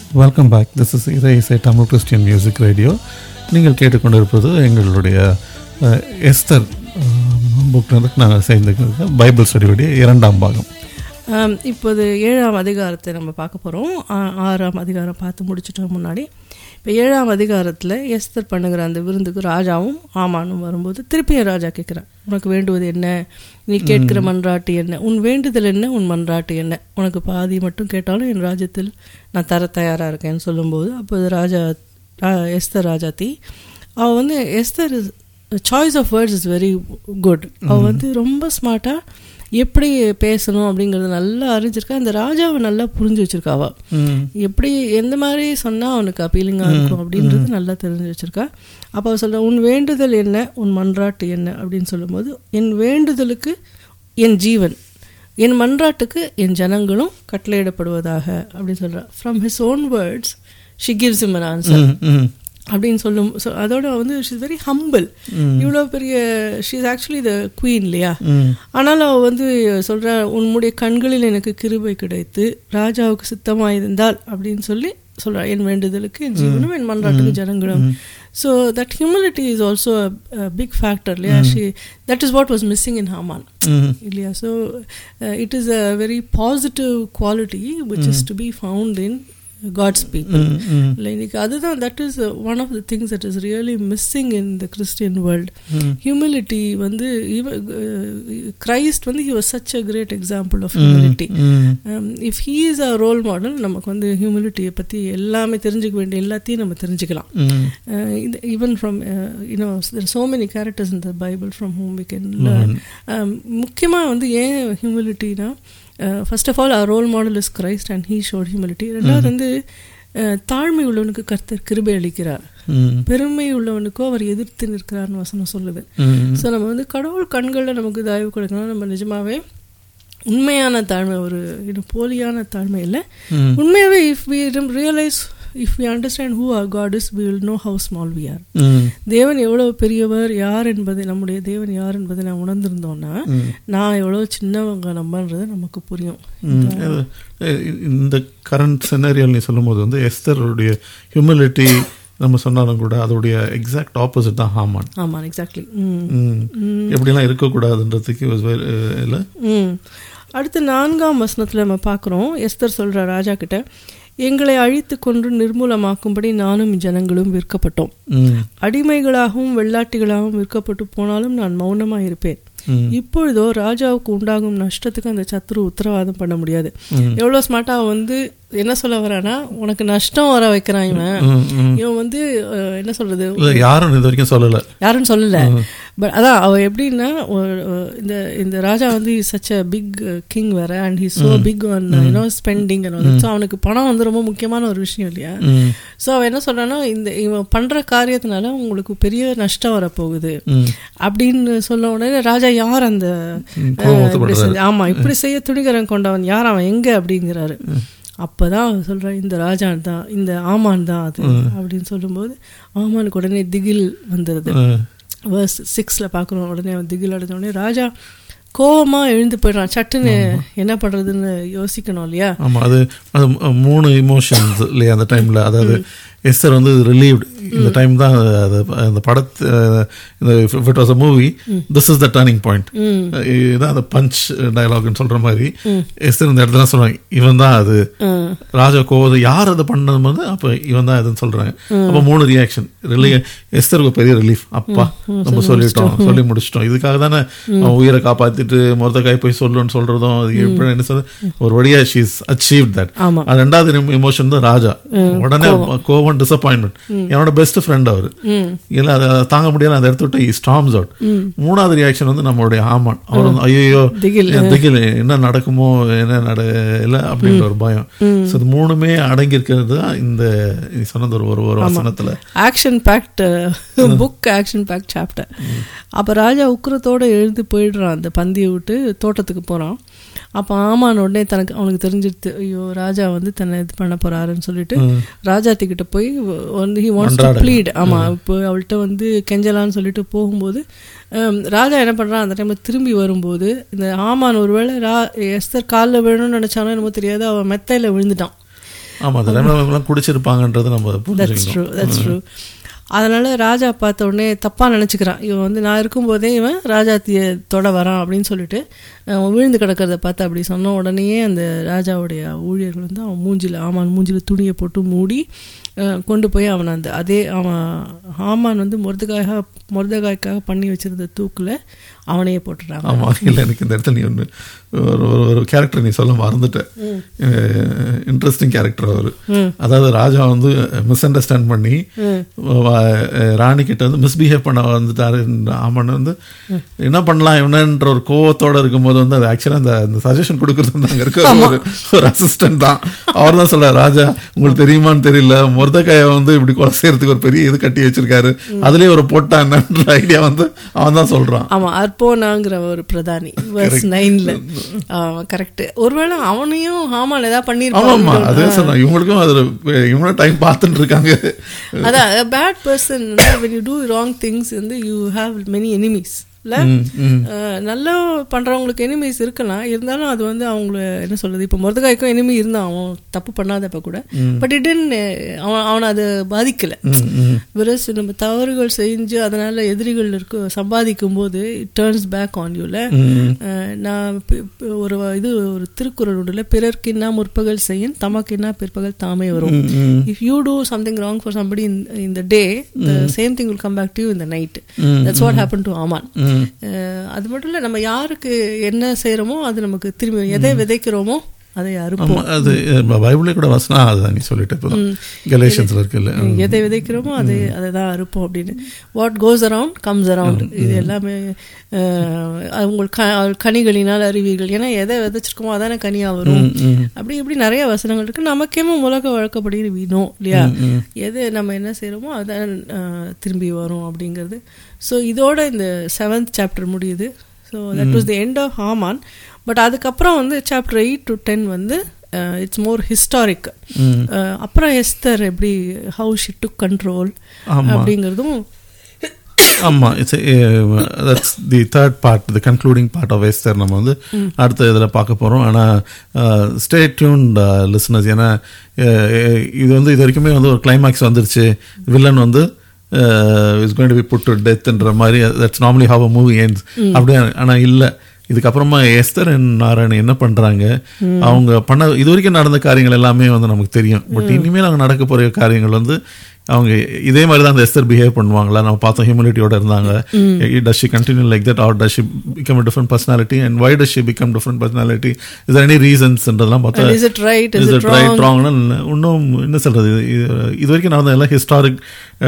welcome back this is Irai Isai Tamil Christian music radio நீங்கள் கேட்டுக்கொண்டிருப்பது எங்களுடைய அஹ், Esther book நாங்கள் சேர்ந்து Bible ஸ்டடியுடைய இரண்டாம் பாகம் ஆம், இப்போது ஏழாம் அதிகாரத்தை நம்ம பார்க்க போகிறோம் ஆறாம் அதிகாரம் பார்த்து முடிச்சிட்டோம் முன்னாடி இப்போ ஏழாம் அதிகாரத்தில் எஸ்தர் பண்ணுகிற அந்த விருந்துக்கு ராஜாவும் ஆமானும் வரும்போது திருப்பியும் ராஜா கேட்குறான் உனக்கு வேண்டுவது என்ன நீ கேட்கிற மன்றாட்டு என்ன உன் வேண்டுதல் என்ன உன் மன்றாட்டு என்ன உனக்கு பாதி மட்டும் கேட்டாலும் என் ராஜ்யத்தில் நான் தர தயாராக இருக்கேன்னு சொல்லும்போது அப்போது ராஜா ரா- எஸ்தர் ராஜாத்தி அவள் வந்து Esther choice of words is very good அவள் வந்து ரொம்ப ஸ்மார்ட்டாக எப்படி பேசணும் அப்படிங்கிறது நல்லா அறிஞ்சிருக்கா அந்த ராஜாவை நல்லா புரிஞ்சு வச்சிருக்கா அவ எப்படி எந்த மாதிரி சொன்னா அவனுக்கு அப்பீலிங்காக இருக்கும் அப்படின்றது நல்லா தெரிஞ்சு வச்சிருக்கா அப்போ அவ சொல்ற உன் வேண்டுதல் என்ன உன் மன்றாட்டு என்ன அப்படின்னு சொல்லும்போது என் வேண்டுதலுக்கு என் ஜீவன் என் மன்றாட்டுக்கு என் ஜனங்களும் கட்டளையிடப்படுவதாக அப்படின்னு சொல்றா from his own words she gives him an answer அப்படின்னு சொல்லும் so அதோட வந்து ஷீஸ் வெரி ஹம்பிள் இவ்வளோ பெரிய ஷீஸ் ஆக்சுவலி த குவீன் இல்லையா ஆனாலும் அவ வந்து சொல்றா உன்னுடைய கண்களில் எனக்கு கிருபை கிடைத்து ராஜாவுக்கு சித்தமாக இருந்தால் அப்படின்னு சொல்லி சொல்றா என் வேண்டுதலுக்கு என் ஜீவனும் என் மன்றாட்டுக்கு ஜனங்களும் so that humility is also big factor இல்லையா she that is what was missing in Haman இல்லையா so it is a very positive quality which is to be found in God's people இல்லை இன்னைக்கு அதுதான் that is one of the things that is really missing in the Christian world humility வந்து Christ வந்து he was such a great example of humility if he is a role model நமக்கு வந்து ஹியூமிலிட்டியை பற்றி எல்லாமே தெரிஞ்சுக்க வேண்டிய எல்லாத்தையும் நம்ம தெரிஞ்சுக்கலாம் even from you know so many characters in the Bible from whom we can முக்கியமாக வந்து ஏன் ஹியூமிலிட்டினா first of all our role model is Christ and he showed humility ரெண்டாவது வந்து அஹ், தாழ்மை உள்ளவனுக்கு கர்த்தர் கிருபை அளிக்கிறார் பெருமை உள்ளவனுக்கோ அவர் எதிர்த்து நிற்கிறார்னு வசனம் சொல்லுது ஸோ நம்ம வந்து கடவுள் கண்களில் நமக்கு தயவு கொடுக்கணும் நம்ம நிஜமாவே உண்மையான தாழ்மை ஒரு இது போலியான தாழ்மை இல்லை உண்மையாகவே if we realise if we understand who are God is we will know how small we are தேவன் எவ்வளவு பெரியவர் யார் என்பதை நம்முடைய தேவன் யார் என்பதை நான் உணர்ந்திருந்தோம்னா நான் எவ்வளவு சின்னவங்க நம்பன்றது நமக்கு புரியும் இந்த கரண்ட் செனரியல் நீ சொல்லும்போது வந்து எஸ்தருடைய ஹியூமிலிட்டி நம்ம சொன்னாலும் கூட அதோடைய எக்ஸாக்ட் ஆப்போசிட் தான் ஹாமான் ஆமா எக்ஸாக்ட்லி ம் ம். எப்படிலாம் இருக்கக்கூடாதுன்றதுக்கு was very, uh, இல்ல ம் அடுத்து நான்காம் வசனத்தில் நம்ம பார்க்குறோம் எஸ்தர் சொல்ற ராஜா கிட்ட எங்களை அழித்து கொன்று நிர்மூலமாக்கும்படி நானும் ஜனங்களும் விற்கப்பட்டோம் ம். அடிமைகளாகவும் வெள்ளாட்டிகளாகவும் விற்கப்பட்டு போனாலும் நான் மௌனமாக இருப்பேன் ம். இப்பொழுதோ ராஜாவுக்கு உண்டாகும் நஷ்டத்துக்கு அந்த சத்துரு உத்தரவாதம் பண்ண முடியாது ம். எவ்வளோ ஸ்மார்ட்டா அவன் வந்து என்ன சொல்ல வரானா உனக்கு நஷ்டம் வர வைக்கிறான் இவன் ம், ம். இவன் வந்து அஹ், என்ன சொல்றது இல்ல யாரும் இது வரைக்கும் சொல்லல யாரும் சொல்லல பட் அதான் அவ எப்படின்னா ஒரு- ஒரு- இந்த இந்த ராஜா வந்து சச் அ பிக் கிங் வேற and he so big on you know spending so அவனுக்கு பணம் வந்து ரொம்ப முக்கியமான ஒரு விஷயம் இல்லையா ம். ஸோ அவன் என்ன சொல்றான்னா இந்த இவன் பண்ற காரியத்தினால உங்களுக்கு பெரிய நஷ்டம் வரப்போகுது ம். அப்படின்னு சொல்ல உடனே ராஜா யார் அந்த ம், அஹ், கோபம் இப்படி ஊத்தப்படுறாரு. செஞ்ச- ஆமா இப்படி செய்ய துணிகரம் கொண்டவன் யார் அவன் எங்க அப்படிங்கிறாரு அப்பதான் அவன் சொல்றான் இந்த ராஜான் தான் இந்த ஆமான் தான் அது அப்படின்னு சொல்லும்போது ஆமானுக்கு உடனே திகில் வந்துடுது ம். வேர்ஸ் சிக்ஸில் பார்க்குறோம் உடனே அவன் திகில் அடைஞ்ச உடனே ராஜா கோவமா எழுந்து போயிடுறான் சட்டுன்னு என்ன பண்றதுன்னு யோசிக்கணும் இல்லையா ஆமா அது அது ம- மூணு இமோஷன்ஸ் இல்லையா அந்த டைம்ல அதாவது எஸ்தர் வந்து ரிலீவ்ட் இந்த டைம் தான் அது அந்த படத்து இந்த it was a movie this is the turning point இதான் அந்த பஞ்ச் டயலாக்னு சொல்ற மாதிரி எஸ்தர் இந்த இடத்துல சொல்றாங்க இவன் தான் அது ம். ராஜா கோவது யார் அதை பண்ணது போது அப்ப இவன் தான் இதுன்னு சொல்றாங்க அப்ப மூணு ரியாக்ஷன் ரிலி எஸ்தருக்கு பெரிய ரிலீஃப் அப்பா நம்ம சொல்லிட்டோம் சொல்லி முடிச்சிட்டோம் இதுக்காக தானே அவன் உயிரை காப்பாத்திட்டு மொத்தக்காய் போய் சொல்லுன்னு சொல்றதும் அது எப்படி என்ன சொல்றது ஒரு வழியா ஷீஸ் அச்சீவ் தட் ஆமா அது ரெண்டாவது இமோஷன் தான் ராஜா உடனே கோவம் டிசப்பாயின்மெண்ட் என்னோட பெஸ்ட் ஃப்ரெண்ட் அவரு ம் இல்ல அதை தாங்க முடியல அந்த இடத்த விட்டு ஸ்டாம்ஸ் அவுட் மூணாவது ரியாக்ஷன் வந்து நம்மளுடைய ஆமான் அவர் வந்து ஐயோ திகில். திகில் என்ன நடக்குமோ என்ன நட இல்ல அப்படின்ற ஒரு பயம் ஸோ இது மூணுமே அடங்கி இருக்கிறது தான் இந்த நீ சொன்னது ஒரு ஒரு ஒரு வசனத்துல action packed book action packed chapter அப்போ ராஜா உக்கிரத்தோட எழுந்து போயிடுறான் அந்த பந்தியை விட்டு தோட்டத்துக்கு போகிறான் அப்போ ஆமான் உடனே தனக்கு அவனுக்கு தெரிஞ்சிடுது ஐயோ ராஜா வந்து தன்னை இது பண்ண போறாருன்னு சொல்லிட்டு ராஜாத்திக்கிட்ட போய் வந்து ஹி வாண்ட்ஸ் டு மன்றாட. ப்ளீட் ஆமா இப்போ அவள்கிட்ட வந்து கெஞ்சலான்னு சொல்லிட்டு போகும்போது ஹம், ராஜா என்ன பண்றான் அந்த டைம்ல திரும்பி வரும்போது இந்த ஆமான் ஒருவேளை ரா எஸ்தர் காலில் விழணும்னு நினைச்சானோ என்னமோ தெரியாது அவன் மெத்தையில விழுந்துட்டான் ஆமா அந்த டைம்ல எல்லாம் குடிச்சிருப்பாங்கன்றது நம்ம தட்ஸ் புரிஞ்சுக்கணும் ட்ரூ தட்ஸ் ட்ரூ அதனால ராஜா பார்த்த உடனே தப்பாக நினச்சிக்கிறான் இவன் வந்து நான் இருக்கும்போதே இவன் ராஜாத்திய தொட வரான் அப்படின்னு சொல்லிட்டு அவன் விழுந்து கிடக்கிறத பார்த்து அப்படி சொன்ன உடனேயே அந்த ராஜாவுடைய ஊழியர்கள் வந்து அவன் மூஞ்சில ஆமான் மூஞ்சில துணியை போட்டு மூடி அஹ், கொண்டு போய் அவன் அந்த அதே அவன் ஆமான் வந்து முருதகாயாக முருதகாய்க்காக பண்ணி வச்சிருந்த தூக்கில் அவனையே போட்டுறாங்க ஆமா இல்லை எனக்கு இந்த இடத்துல நீ ஒன்று ஒரு ஒரு ஒரு கேரக்டர் நீ சொல்ல மறந்துட்டேன் இன்ட்ரெஸ்டிங் கேரக்டர் அவர் அதாவது ராஜா வந்து மிஸ் அண்டர்ஸ்டாண்ட் பண்ணி வ- ராணி கிட்ட வந்து மிஸ்பிஹேவ் பண்ண வந்துட்டாரு ஆமான்னு வந்து என்ன பண்ணலாம் இவனன்ற ஒரு கோவத்தோட இருக்கும்போது வந்து அது ஆக்சுவலாக அந்த அந்த சஜஷன் கொடுக்கறது வந்து அங்கே இருக்க ஒரு ஒரு அசிஸ்டன்ட் தான் அவர் தான் சொல்றாரு ராஜா உங்களுக்கு தெரியுமான்னு தெரியல முருதக்காயை வந்து இப்படி கொலை செய்யறதுக்கு ஒரு பெரிய இது கட்டி வச்சிருக்காரு அதுலயே ஒரு போட்டான்ற ஐடியா வந்து அவன் தான் சொல்றான் ஆமா அர்ப்போனாங்கிற ஒரு பிரதானி வர்ஸ் நைன்ல கரெக்ட் ஒருவேளை அவனையும் ஹாமான் ஏதாவது ஆமா ஆமா பண்ணிருப்பான் அதே சொன்னேன் இவங்களுக்கும் அது இவங்களும் டைம் பார்த்துட்டு இருக்காங்க அதான் bad person when you do wrong things வந்து யூ ஹாவ் many enemies இல்ல அஹ், நல்லா பண்றவங்களுக்கு எனிமீஸ் இருக்கலாம் இருந்தாலும் அது வந்து அவங்கள என்ன சொல்றது இப்போ முருதகாய்க்கும் எனிமி இருந்தான் அவன் தப்பு பண்ணாதப்ப கூட பட் இட் அவன் அவனை அது பாதிக்கல விரஸ் நம்ம தவறுகள் செஞ்சு அதனால எதிரிகள் இருக்க சம்பாதிக்கும் போது இட் டேர்ன்ஸ் பேக் ஆன் யூல நான் பி- பி- ஒரு இது ஒரு திருக்குறள் உண்டுல பிறர்க்கின்னா முற்பகல் செய்யும் தமக்கின்னா பிற்பகல் தாமே வரும் if you do something wrong for somebody in in the day the same thing will come back to you in the night that's what happened to aman அஹ், அது மட்டும் இல்ல நம்ம யாருக்கு என்ன செய்யறோமோ அது நமக்கு திரும்பி வரும். எதை விதைக்கிறோமோ அதை அறுப்போம் ஆமா அது அஹ், பைபிளே கூட வசனம் அதுதான் நீ சொல்லிட்டு இப்போதான் கலேஷன்ஸ்ல இருக்குல்ல எதை விதைக்கிறோமோ அதை அதை தான் அறுப்போம் அப்படின்னு what goes around comes around இது எல்லாமே அஹ், உங்கள் க கனிகளினால் அறிவீர்கள் ஏன்னா எதை விதைச்சிருக்கோமோ அதானே கனியா வரும் அப்படி இப்படி நிறைய வசனங்கள் இருக்கு நமக்கேமோ உலக வழக்கப்படி வீணும் இல்லையா எது நம்ம என்ன செய்யறோமோ அதான் அஹ், திரும்பி வரும் அப்படிங்கிறது ஸோ இதோட இந்த செவன்த் சாப்டர் முடியுது so that was the end of Haman but அதுக்கப்புறம் வந்து சாப்டர் எயிட் டு டென் வந்து இட்ஸ் மோர் ஹிஸ்டாரிக் அப்புறம் எஸ்தர் எப்படி ஹவு ஷி டுக் கண்ட்ரோல் ஆமா. அப்படிங்கிறதும் ஆமா it's that's the third part the concluding part of Esther நம்ம வந்து அடுத்த இதில் பார்க்க போகிறோம் ஆனால் ஸ்டே டியூன் லிசனர்ஸ் ஏன்னா அஹ், இது வந்து இது வரைக்குமே வந்து ஒரு கிளைமாக்ஸ் வந்துருச்சு வில்லன் வந்து is going to be put to டெத்ன்ற மாதிரி that's normally how a movie ends அப்படியே ஆனால் இல்லை இதுக்கப்புறமா எஸ்தர் and நாராயணன் என்ன பண்றாங்க அவங்க பண்ண இது வரைக்கும் நடந்த காரியங்கள் எல்லாமே வந்து நமக்கு தெரியும் பட் இனிமேல் அங்கே நடக்க போகிற காரியங்கள் வந்து அவங்க இதே மாதிரி தான் அந்த எஸ்தர் பிஹேவ் பண்ணுவாங்களா நம்ம பார்த்தோம் ஹியூமிலிட்டியோட இருந்தாங்க does she continue like that or does she become different personality and why does she become different personality is any ரீசன்ஸ்ன்றதெல்லாம் பார்த்தா is it right is is it it right ராங்னு இன்னும் என்ன சொல்றது இது- இது வரைக்கும் நடந்த எல்லாம் ஹிஸ்டாரிக்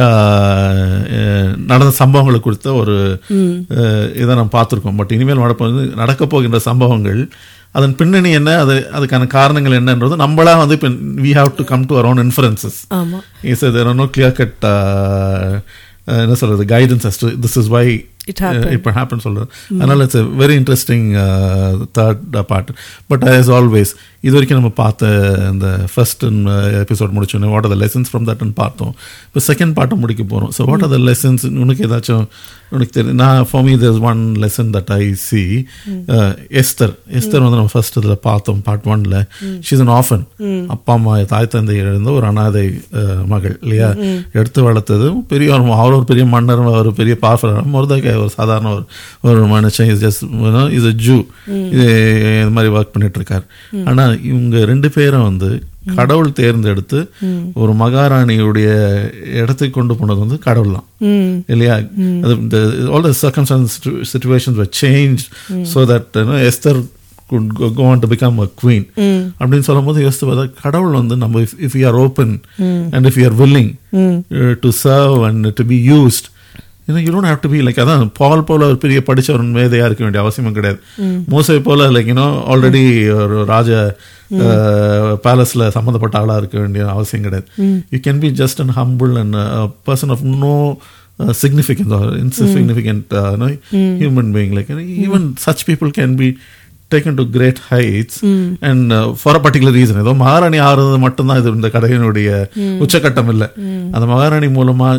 நடந்த சம்பவங்களை குறித்த ஒரு அஹ், இதை நம்ம பார்த்துருக்கோம் பட் இனிமேல் நடப்பது நடக்க போகின்ற சம்பவங்கள் அதன் பின்னணி என்ன அது அதுக்கான காரணங்கள் என்னன்றது நம்மளா வந்து இப்போ we have to come to our own inferences ஆமா is there no clear cut என்ன சொல்றது guidance as to this is why It happened. இப்போ ஹேப்பன் சொல்றது அதனால it's very interesting third part but as always இது வரைக்கும் நம்ம பார்த்த இந்த ஃபர்ஸ்ட் எபிசோட் முடிச்சோன்னே what are the lessons from தட்னு பார்த்தோம் இப்போ செகண்ட் பார்ட்டை முடிக்க போகிறோம் so what are the lessons உனக்கு ஏதாச்சும் உனக்கு தெரியும் நான் for me there's one lesson that I see Esther Esther வந்து நம்ம ஃபர்ஸ்ட் இதில் பார்த்தோம் பார்ட் ஒன்ல ஷீஸ் அன் ஆஃபன் அப்பா அம்மா தாய் தந்தை இழந்த ஒரு அனாதை அஹ், மகள் இல்லையா எடுத்து வளர்த்தது பெரிய ஒரு அவர் ஒரு பெரிய மன்னர் ஒரு பெரிய பார்ஃபர் முருதக்காய் ஒரு சாதாரண ஒரு ஒரு மனுஷன் is just is a Jew இது இந்த மாதிரி ஒர்க் பண்ணிட்டு இருக்கார் ஆனா இவங்க ரெண்டு பேரும் வந்து கடவுள் தேர்ந்தெடுத்து ஒரு மகாராணியுடைய இடத்துக்கு கொண்டு போனது வந்து கடவுள் தான் ம் இல்லையா அது all the circumstances situations were changed so that you know Esther could go, go on to become a queen அப்படின்னு சொல்லும்போது யோசித்து பார்த்தா கடவுள் வந்து நம்ம if, if we are open and if we are willing uh, to serve and to be used you know you don't have to be like அதான் பால் போல ஒரு பெரிய படிச்ச ஒரு மேதையா இருக்க வேண்டிய அவசியமும் கிடையாது மோசை போல லைக் யூனோ ஆல்ரெடி ஒரு ராஜ பேலஸ்ல சம்மந்தப்பட்ட ஆளா இருக்க வேண்டிய அவசியம் கிடையாது you can be just and humble and person of no significant or insignificant uh, no, human being like you know, even such people can be taken to great heights and uh, for a particular reason ஏதோ மகாராணி ஆறுறது மட்டும்தான் இது இந்த கதையினுடைய உச்சக்கட்டம் இல்லை அந்த மகாராணி மூலமா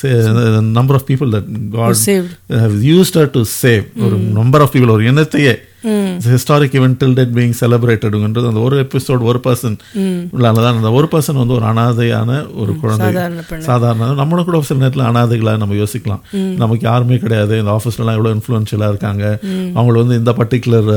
number of people that God saved. have used her to save ஒரு நம்பர் ஆஃப் பீப்புள் ஒரு இனத்தையே historic event till date being செலிப்ரேட்டடுன்றது அந்த ஒரு எபிசோட் ஒரு பர்சன் தான் அந்த ஒரு பர்சன் வந்து ஒரு அனாதையான ஒரு குழந்தை சாதாரண பெண்ணு. சாதாரண நம்மளும் கூட சில நேரத்தில் அனாதைகளாக நம்ம யோசிக்கலாம் நமக்கு யாருமே கிடையாது இந்த ஆஃபீஸ்லலாம் எவ்வளோ இன்ஃப்ளூயன்ஷியலாக இருக்காங்க அவங்கள வந்து இந்த பர்டிகுலர்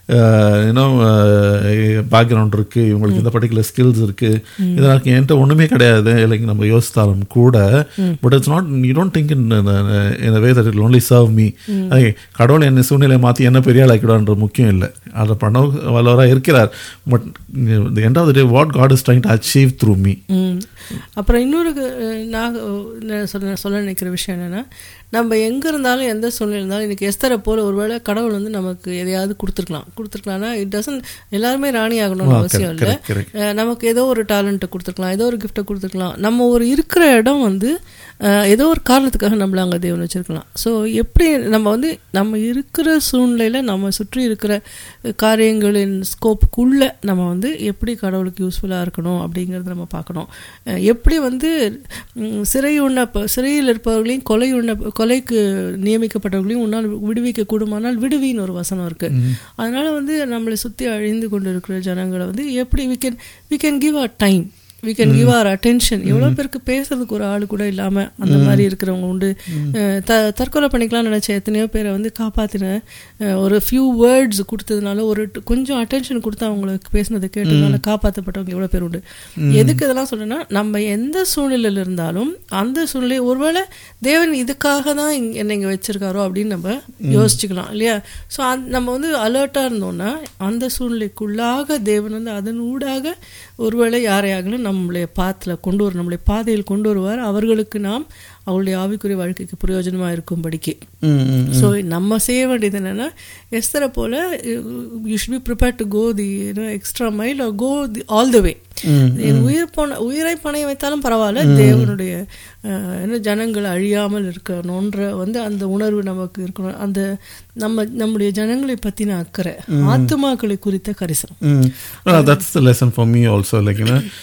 இன்னும் பேக்ரவுண்ட் இருக்கு இவங்களுக்கு இந்த பர்டிகுலர் ஸ்கில்ஸ் இருக்கு இதெல்லாம் என்கிட்ட ஒன்றுமே கிடையாது இல்லைங்க நம்ம யோசித்தாலும் கூட but it's not you don't think in in way that it only serve me கடவுள் என்ன சூழ்நிலையை மாற்றி என்ன பெரிய ஆளாக்கிடுவான்ற முக்கியம் இல்லை அதை பண்ண வல்லவராக இருக்கிறார் but end of the day what God is trying to achieve through me ம். அப்புறம் இன்னொரு அஹ், நான் நான் சொல்ல சொல்ல நினைக்கிற விஷயம் என்னன்னா நம்ம எங்க இருந்தாலும் எந்த சூழ்நிலை இருந்தாலும் இன்னைக்கு எஸ்தரை போல ஒருவேளை கடவுள் வந்து நமக்கு எதையாவது கொடுத்துருக்கலாம் கொடுத்துருக்கலாம்னா இட் டசன் எல்லாருமே ராணி ஆகணும்னு ஆ, அவசியம் correct, இல்லை correct, correct. அஹ், நமக்கு ஏதோ ஒரு டேலண்ட்டை கொடுத்துருக்கலாம் ஏதோ ஒரு கிஃப்ட்டை கொடுத்துருக்கலாம் நம்ம ஒரு இருக்கிற இடம் வந்து அஹ், ஏதோ ஒரு காரணத்துக்காக நம்மள அங்கே தேவன் வச்சிருக்கலாம் ஸோ எப்படி நம்ம வந்து நம்ம இருக்கிற சூழ்நிலையில் நம்ம சுற்றி இருக்கிற காரியங்களின் ஸ்கோப்புக்குள்ள நம்ம வந்து எப்படி கடவுளுக்கு யூஸ்ஃபுல்லாக இருக்கணும் அப்படிங்கிறத நம்ம பார்க்கணும் அஹ், எப்படி வந்து ம், சிறை உண்ண சிறையில் இருப்பவர்களையும் கொலை உண்ண கொலைக்கு நியமிக்கப்பட்டவர்களையும் உன்னால் விடுவிக்க கூடுமானால் விடுவின்னு ஒரு வசனம் இருக்கு அதனால வந்து நம்மளை சுற்றி அழிந்து கொண்டு இருக்கிற ஜனங்களை வந்து எப்படி we can we can give a time we can give our attention எவ்வளோ பேருக்கு பேசுறதுக்கு ஒரு ஆள் கூட இல்லாமல் அந்த மாதிரி இருக்கிறவங்க உண்டு அஹ் த தற்கொலை பண்ணிக்கலாம்னு நினச்ச எத்தனையோ பேரை வந்து காப்பாற்றின ஒரு ஃபியூ வேர்ட்ஸ் கொடுத்ததுனால ஒரு ட- கொஞ்சம் அட்டென்ஷன் கொடுத்து அவங்களுக்கு பேசினதை கேட்டதுனால காப்பாற்றப்பட்டவங்க எவ்வளோ பேர் உண்டு எதுக்கு இதெல்லாம் சொல்றேன்னா நம்ம எந்த சூழ்நிலையில் இருந்தாலும் அந்த சூழ்நிலை ஒருவேளை தேவன் இதுக்காக தான் இங்க- என்னை இங்கே வச்சிருக்காரோ அப்படின்னு நம்ம யோசிச்சுக்கலாம் இல்லையா ஸோ நம்ம வந்து அலர்ட்டாக இருந்தோம்னா அந்த சூழ்நிலைக்குள்ளாக தேவன் வந்து அதன் ஊடாக ஒருவேளை யாரையாகலும் நம்மளுடைய பாத்தில் கொண்டு வரும் நம்மளுடைய பாதையில் கொண்டு வருவார் அவர்களுக்கு நாம் அவளுடைய ஆவிக்குரிய வாழ்க்கைக்கு பிரயோஜனமாக இருக்கும்படிக்கு ஸோ நம்ம செய்ய வேண்டியது என்னன்னா எஸ்தரை போல you should be prepare to go the extra mile go the all the way உயிர் போன உயிரை பணைய வைத்தாலும் பரவாயில்ல தேவனுடைய அஹ், என்ன ஜனங்கள் அழியாமல் இருக்கணுன்ற வந்து அந்த உணர்வு நமக்கு இருக்கணும் அந்த நம்ம நம்முடைய ஜனங்களை பத்தின அக்கறை ஆத்துமாக்களை குறித்த கரிசனம் that's the lesson for me also like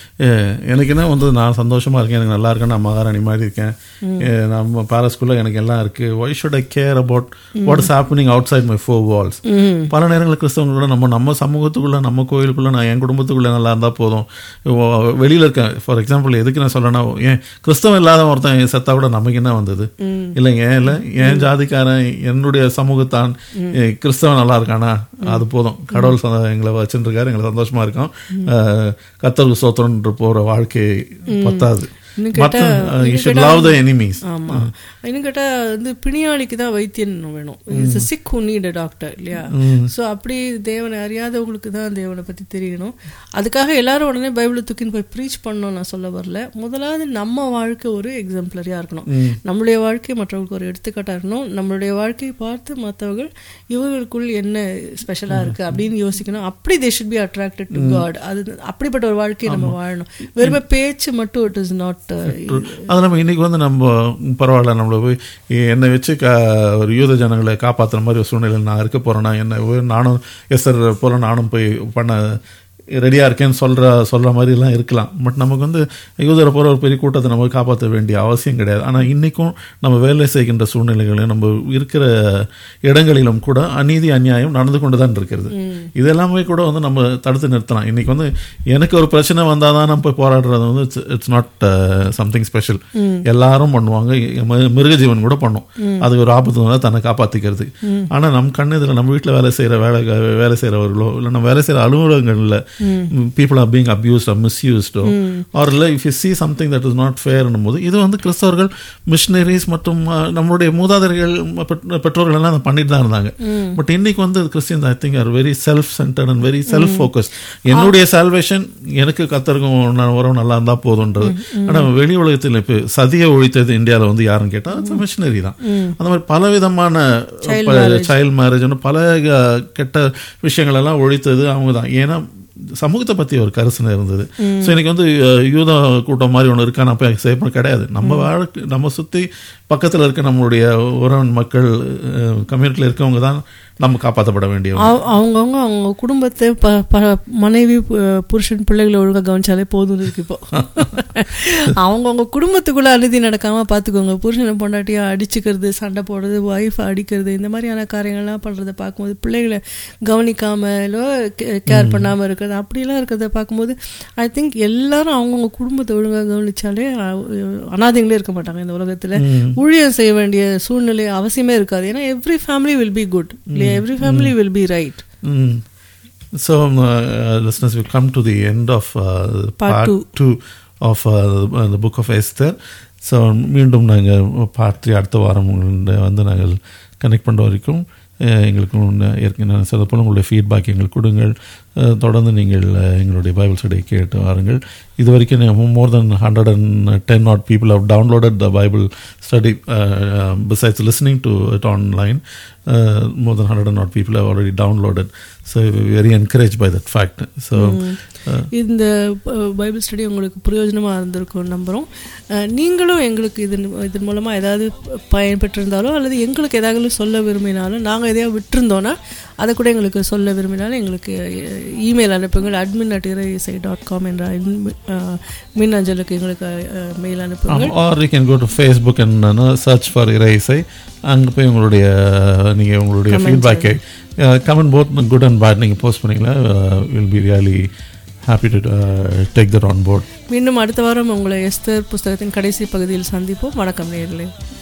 எனக்கு என்ன வந்து நான் சந்தோஷமா இருக்கேன் எனக்கு நல்லா இருக்கேன் நான் மகாராணி மாதிரி இருக்கேன் Eh, நம்ம பாரஸ்குள்ள எனக்கு எல்லாம் இருக்கு why should I care about what is happening outside my four walls பல நேரங்களில் கிறிஸ்தவங்களோட நம்ம நம்ம சமூகத்துக்குள்ள நம்ம கோயிலுக்குள்ள நான் என் குடும்பத்துக்குள்ள நல்லா இருந்தா போதும் ஓ, வெளியில இருக்கேன் ஃபார் எக்ஸாம்பிள் எதுக்கு நான் சொல்லனா ஏன் கிறிஸ்தவம் இல்லாத ஒருத்தன் செத்தா கூட நமக்கு என்ன வந்தது இல்லைங்க ஏன் இல்லை என் ஜாதிக்காரன் என்னுடைய சமூகத்தான் eh, கிறிஸ்தவன் நல்லா இருக்கானா அது போதும் கடவுள் சந்த- எங்களை வச்சுட்டு இருக்காரு எங்களை சந்தோஷமா இருக்கோம் அஹ், கர்த்தருக்கு சோத்திரன்ற போற வாழ்க்கை பத்தாது இன்னும் மற்ற கேட்டா- யூ இன்னும் ஷுட் கேட்டா- லவ் த எனிமீஸ் ஆமா இன்னும் கேட்டா வந்து பிணியாளிக்கு தான் வைத்தியன் வேணும் it's sick who need doctor இல்லையா ஸோ அப்படி தேவனை அறியாதவங்களுக்கு தான் தேவனை பத்தி தெரியணும் அதுக்காக எல்லாரும் உடனே பைபிளை தூக்கின்னு போய் ப்ரீச் பண்ணணும் நான் சொல்ல வரல முதலாவது நம்ம வாழ்க்கை ஒரு எக்ஸாம்பிளரியா இருக்கணும் நம்மளுடைய வாழ்க்கை மற்றவங்களுக்கு ஒரு எடுத்துக்காட்டா இருக்கணும் நம்மளுடைய வாழ்க்கையை பார்த்து மற்றவர்கள் இவர்களுக்குள் என்ன ஸ்பெஷலா இருக்கு அப்படின்னு யோசிக்கணும் அப்படி they should be attracted to God அது அப்படிப்பட்ட ஒரு வாழ்க்கையை நம்ம வாழணும் வெறுமை பேச்சு மட்டும் இட் இஸ் நாட் அது நம்ம இன்னைக்கு வந்து நம்ம பரவாயில்ல நம்மள போய் என்னை வச்சு கா ஒரு யூத ஜனங்களை காப்பாற்றுற மாதிரி ஒரு சூழ்நிலையில் நான் இருக்க போறேன்னா என்ன நானும் எஸ்ஆர் போல நானும் போய் பண்ண ரெடியாக இருக்கேன்னு சொல்கிற சொல்கிற மாதிரிலாம் இருக்கலாம் பட் நமக்கு வந்து யூதரை போகிற ஒரு பெரிய கூட்டத்தை நம்ம காப்பாற்ற வேண்டிய அவசியம் கிடையாது ஆனால் இன்றைக்கும் நம்ம வேலை செய்கின்ற சூழ்நிலைகளிலும் நம்ம இருக்கிற இடங்களிலும் கூட அநீதி அநியாயம் நடந்து கொண்டு தான் இருக்கிறது இதெல்லாமே கூட வந்து நம்ம தடுத்து நிறுத்தலாம் இன்னைக்கு வந்து எனக்கு ஒரு பிரச்சனை வந்தால் தான் நம்ம போய் போராடுறது வந்து இட்ஸ் நாட் சம்திங் ஸ்பெஷல் எல்லாரும் பண்ணுவாங்க மி- மிருக ஜீவன் கூட பண்ணும் அது ஒரு ஆபத்து வந்தால் தன்னை காப்பாற்றிக்கிறது ஆனால் நம் கண்ணு இதில் நம்ம வீட்டில் வேலை செய்கிற வேலை வேலை செய்கிறவர்களோ இல்லை நம்ம வேலை செய்கிற அலுவலகங்களில் people are being abused or மிஸ்யூஸ்டோ ஆர் இல்லை if you see something that is not ஃபேர்னும் போது இது வந்து கிறிஸ்தவர்கள் மிஷினரிஸ் மற்றும் அஹ், நம்மளுடைய மூதாதையர்கள் பெற்ற- பெற்றோர்கள் எல்லாம் அதை பண்ணிட்டு தான் இருந்தாங்க பட் இன்னைக்கு வந்து Christians I think are very self centred and very self focus என்னுடைய சால்வேஷன் எனக்கு கத்தருக்கும் நான் உறவு நல்லா இருந்தா போதுன்றது ஆனா வெளி உலகத்தில் இப்போ சதியை ஒழித்தது இந்தியாவில் வந்து யாருன்னு கேட்டால் மிஷினரி தான் அந்த மாதிரி பல விதமான சைல்ட் மேரேஜ்னு பல அஹ், கெட்ட விஷயங்கள் எல்லாம் ஒழித்தது அவங்க தான் ஏன்னா சமூகத்தை பத்தி ஒரு கரிசனை இருந்தது ஸோ இன்னைக்கு வந்து அஹ், யூத கூட்டம் மாதிரி ஒன்று இருக்கா நான் போய் சேவ் பண்ண கிடையாது நம்ம வாழ்க்கை நம்ம சுத்தி பக்கத்தில் இருக்க நம்மளுடைய உறவன் மக்கள் கம்யூனிட்டியில் இருக்கவங்க தான் நம்ம காப்பாற்றப்பட வேண்டியவங்க அவ- அவங்கவங்க அவங்க குடும்பத்தை ப ப- மனைவி பு- புருஷன் பிள்ளைகளை ஒழுங்கா கவனிச்சாலே போதும் இருக்கு இப்போ அவங்கவுங்க குடும்பத்துக்குள்ள அநீதி நடக்காம பார்த்துக்கோங்க புருஷனை பொண்டாட்டியா அடிச்சுக்கிறது சண்டை போடுறது ஒய்ஃபை அடிக்கிறது இந்த மாதிரியான காரியங்கள்லாம் பண்றதை பார்க்கும்போது பிள்ளைகளை கவனிக்காம இல்லை கேர் பண்ணாம இருக்கிறது அப்படிலாம் இருக்கிறத பார்க்கும்போது ஐ திங்க் எல்லாரும் அவங்கவுங்க குடும்பத்தை ஒழுங்கா கவனிச்சாலே அஹ், அனாதைங்களே இருக்க மாட்டாங்க இந்த உலகத்துல ஊழியம் செய்ய வேண்டிய சூழ்நிலை அவசியமே இருக்காது ஏன்னா every family will be good இல்லையா every family will be right Mm. So, um, uh, listeners, we come to the end of uh, Part part, two. two. of uh, the, the book of Esther. So மீண்டும் நாங்கள் part three அடுத்த வாரம் உங்கள்ட வந்து நாங்கள் connect பண்ணுற வரைக்கும் அஹ், எங்களுக்கு ஒன்று ஏற்கனவே நான் சொன்னது போல உங்களுடைய ஃபீட்பேக் எங்களுக்கு கொடுங்கள் அஹ், தொடர்ந்து நீங்கள் அஹ், எங்களுடைய பைபிள் ஸ்டடியை கேட்டு வாருங்கள் இது வரைக்கும் more than hundred and ten not people have downloaded the Bible study besides listening to it online uh, more than 100 and odd people have already downloaded so we're very encouraged by that fact so uh, இந்த அஹ், Bible study உங்களுக்கு பிரயோஜனமாக இருந்திருக்கும் நம்புகிறோம் அஹ், நீங்களும் எங்களுக்கு இதன் இதன் மூலமாக ஏதாவது பயன்பெற்றிருந்தாலோ அல்லது எங்களுக்கு ஏதாவது சொல்ல விரும்பினாலும் நாங்கள் எதையாவது விட்டுருந்தோன்னா அதை கூட எங்களுக்கு சொல்ல விரும்பினாலும் எங்களுக்கு இமெயில் அனுப்புங்கள் admin at Isai dot com என்ற admin- அஹ், மின் அஞ்சலுக்கு எங்களுக்கு மெயில் அனுப்புங்கள் or you can go to facebook and uh, no, search for இறைசை அங்கே போய் உங்களுடைய நீங்கள் உங்களுடைய Comments ஃபீட்பேக்கை comment both good and bad நீங்கள் போஸ்ட் பண்ணீங்களா will be really happy to take that on board மீண்டும் அடுத்த வாரம் உங்களை எஸ்தர் புஸ்தகத்தின் கடைசி பகுதியில் சந்திப்போம் வணக்கம் நேர்களே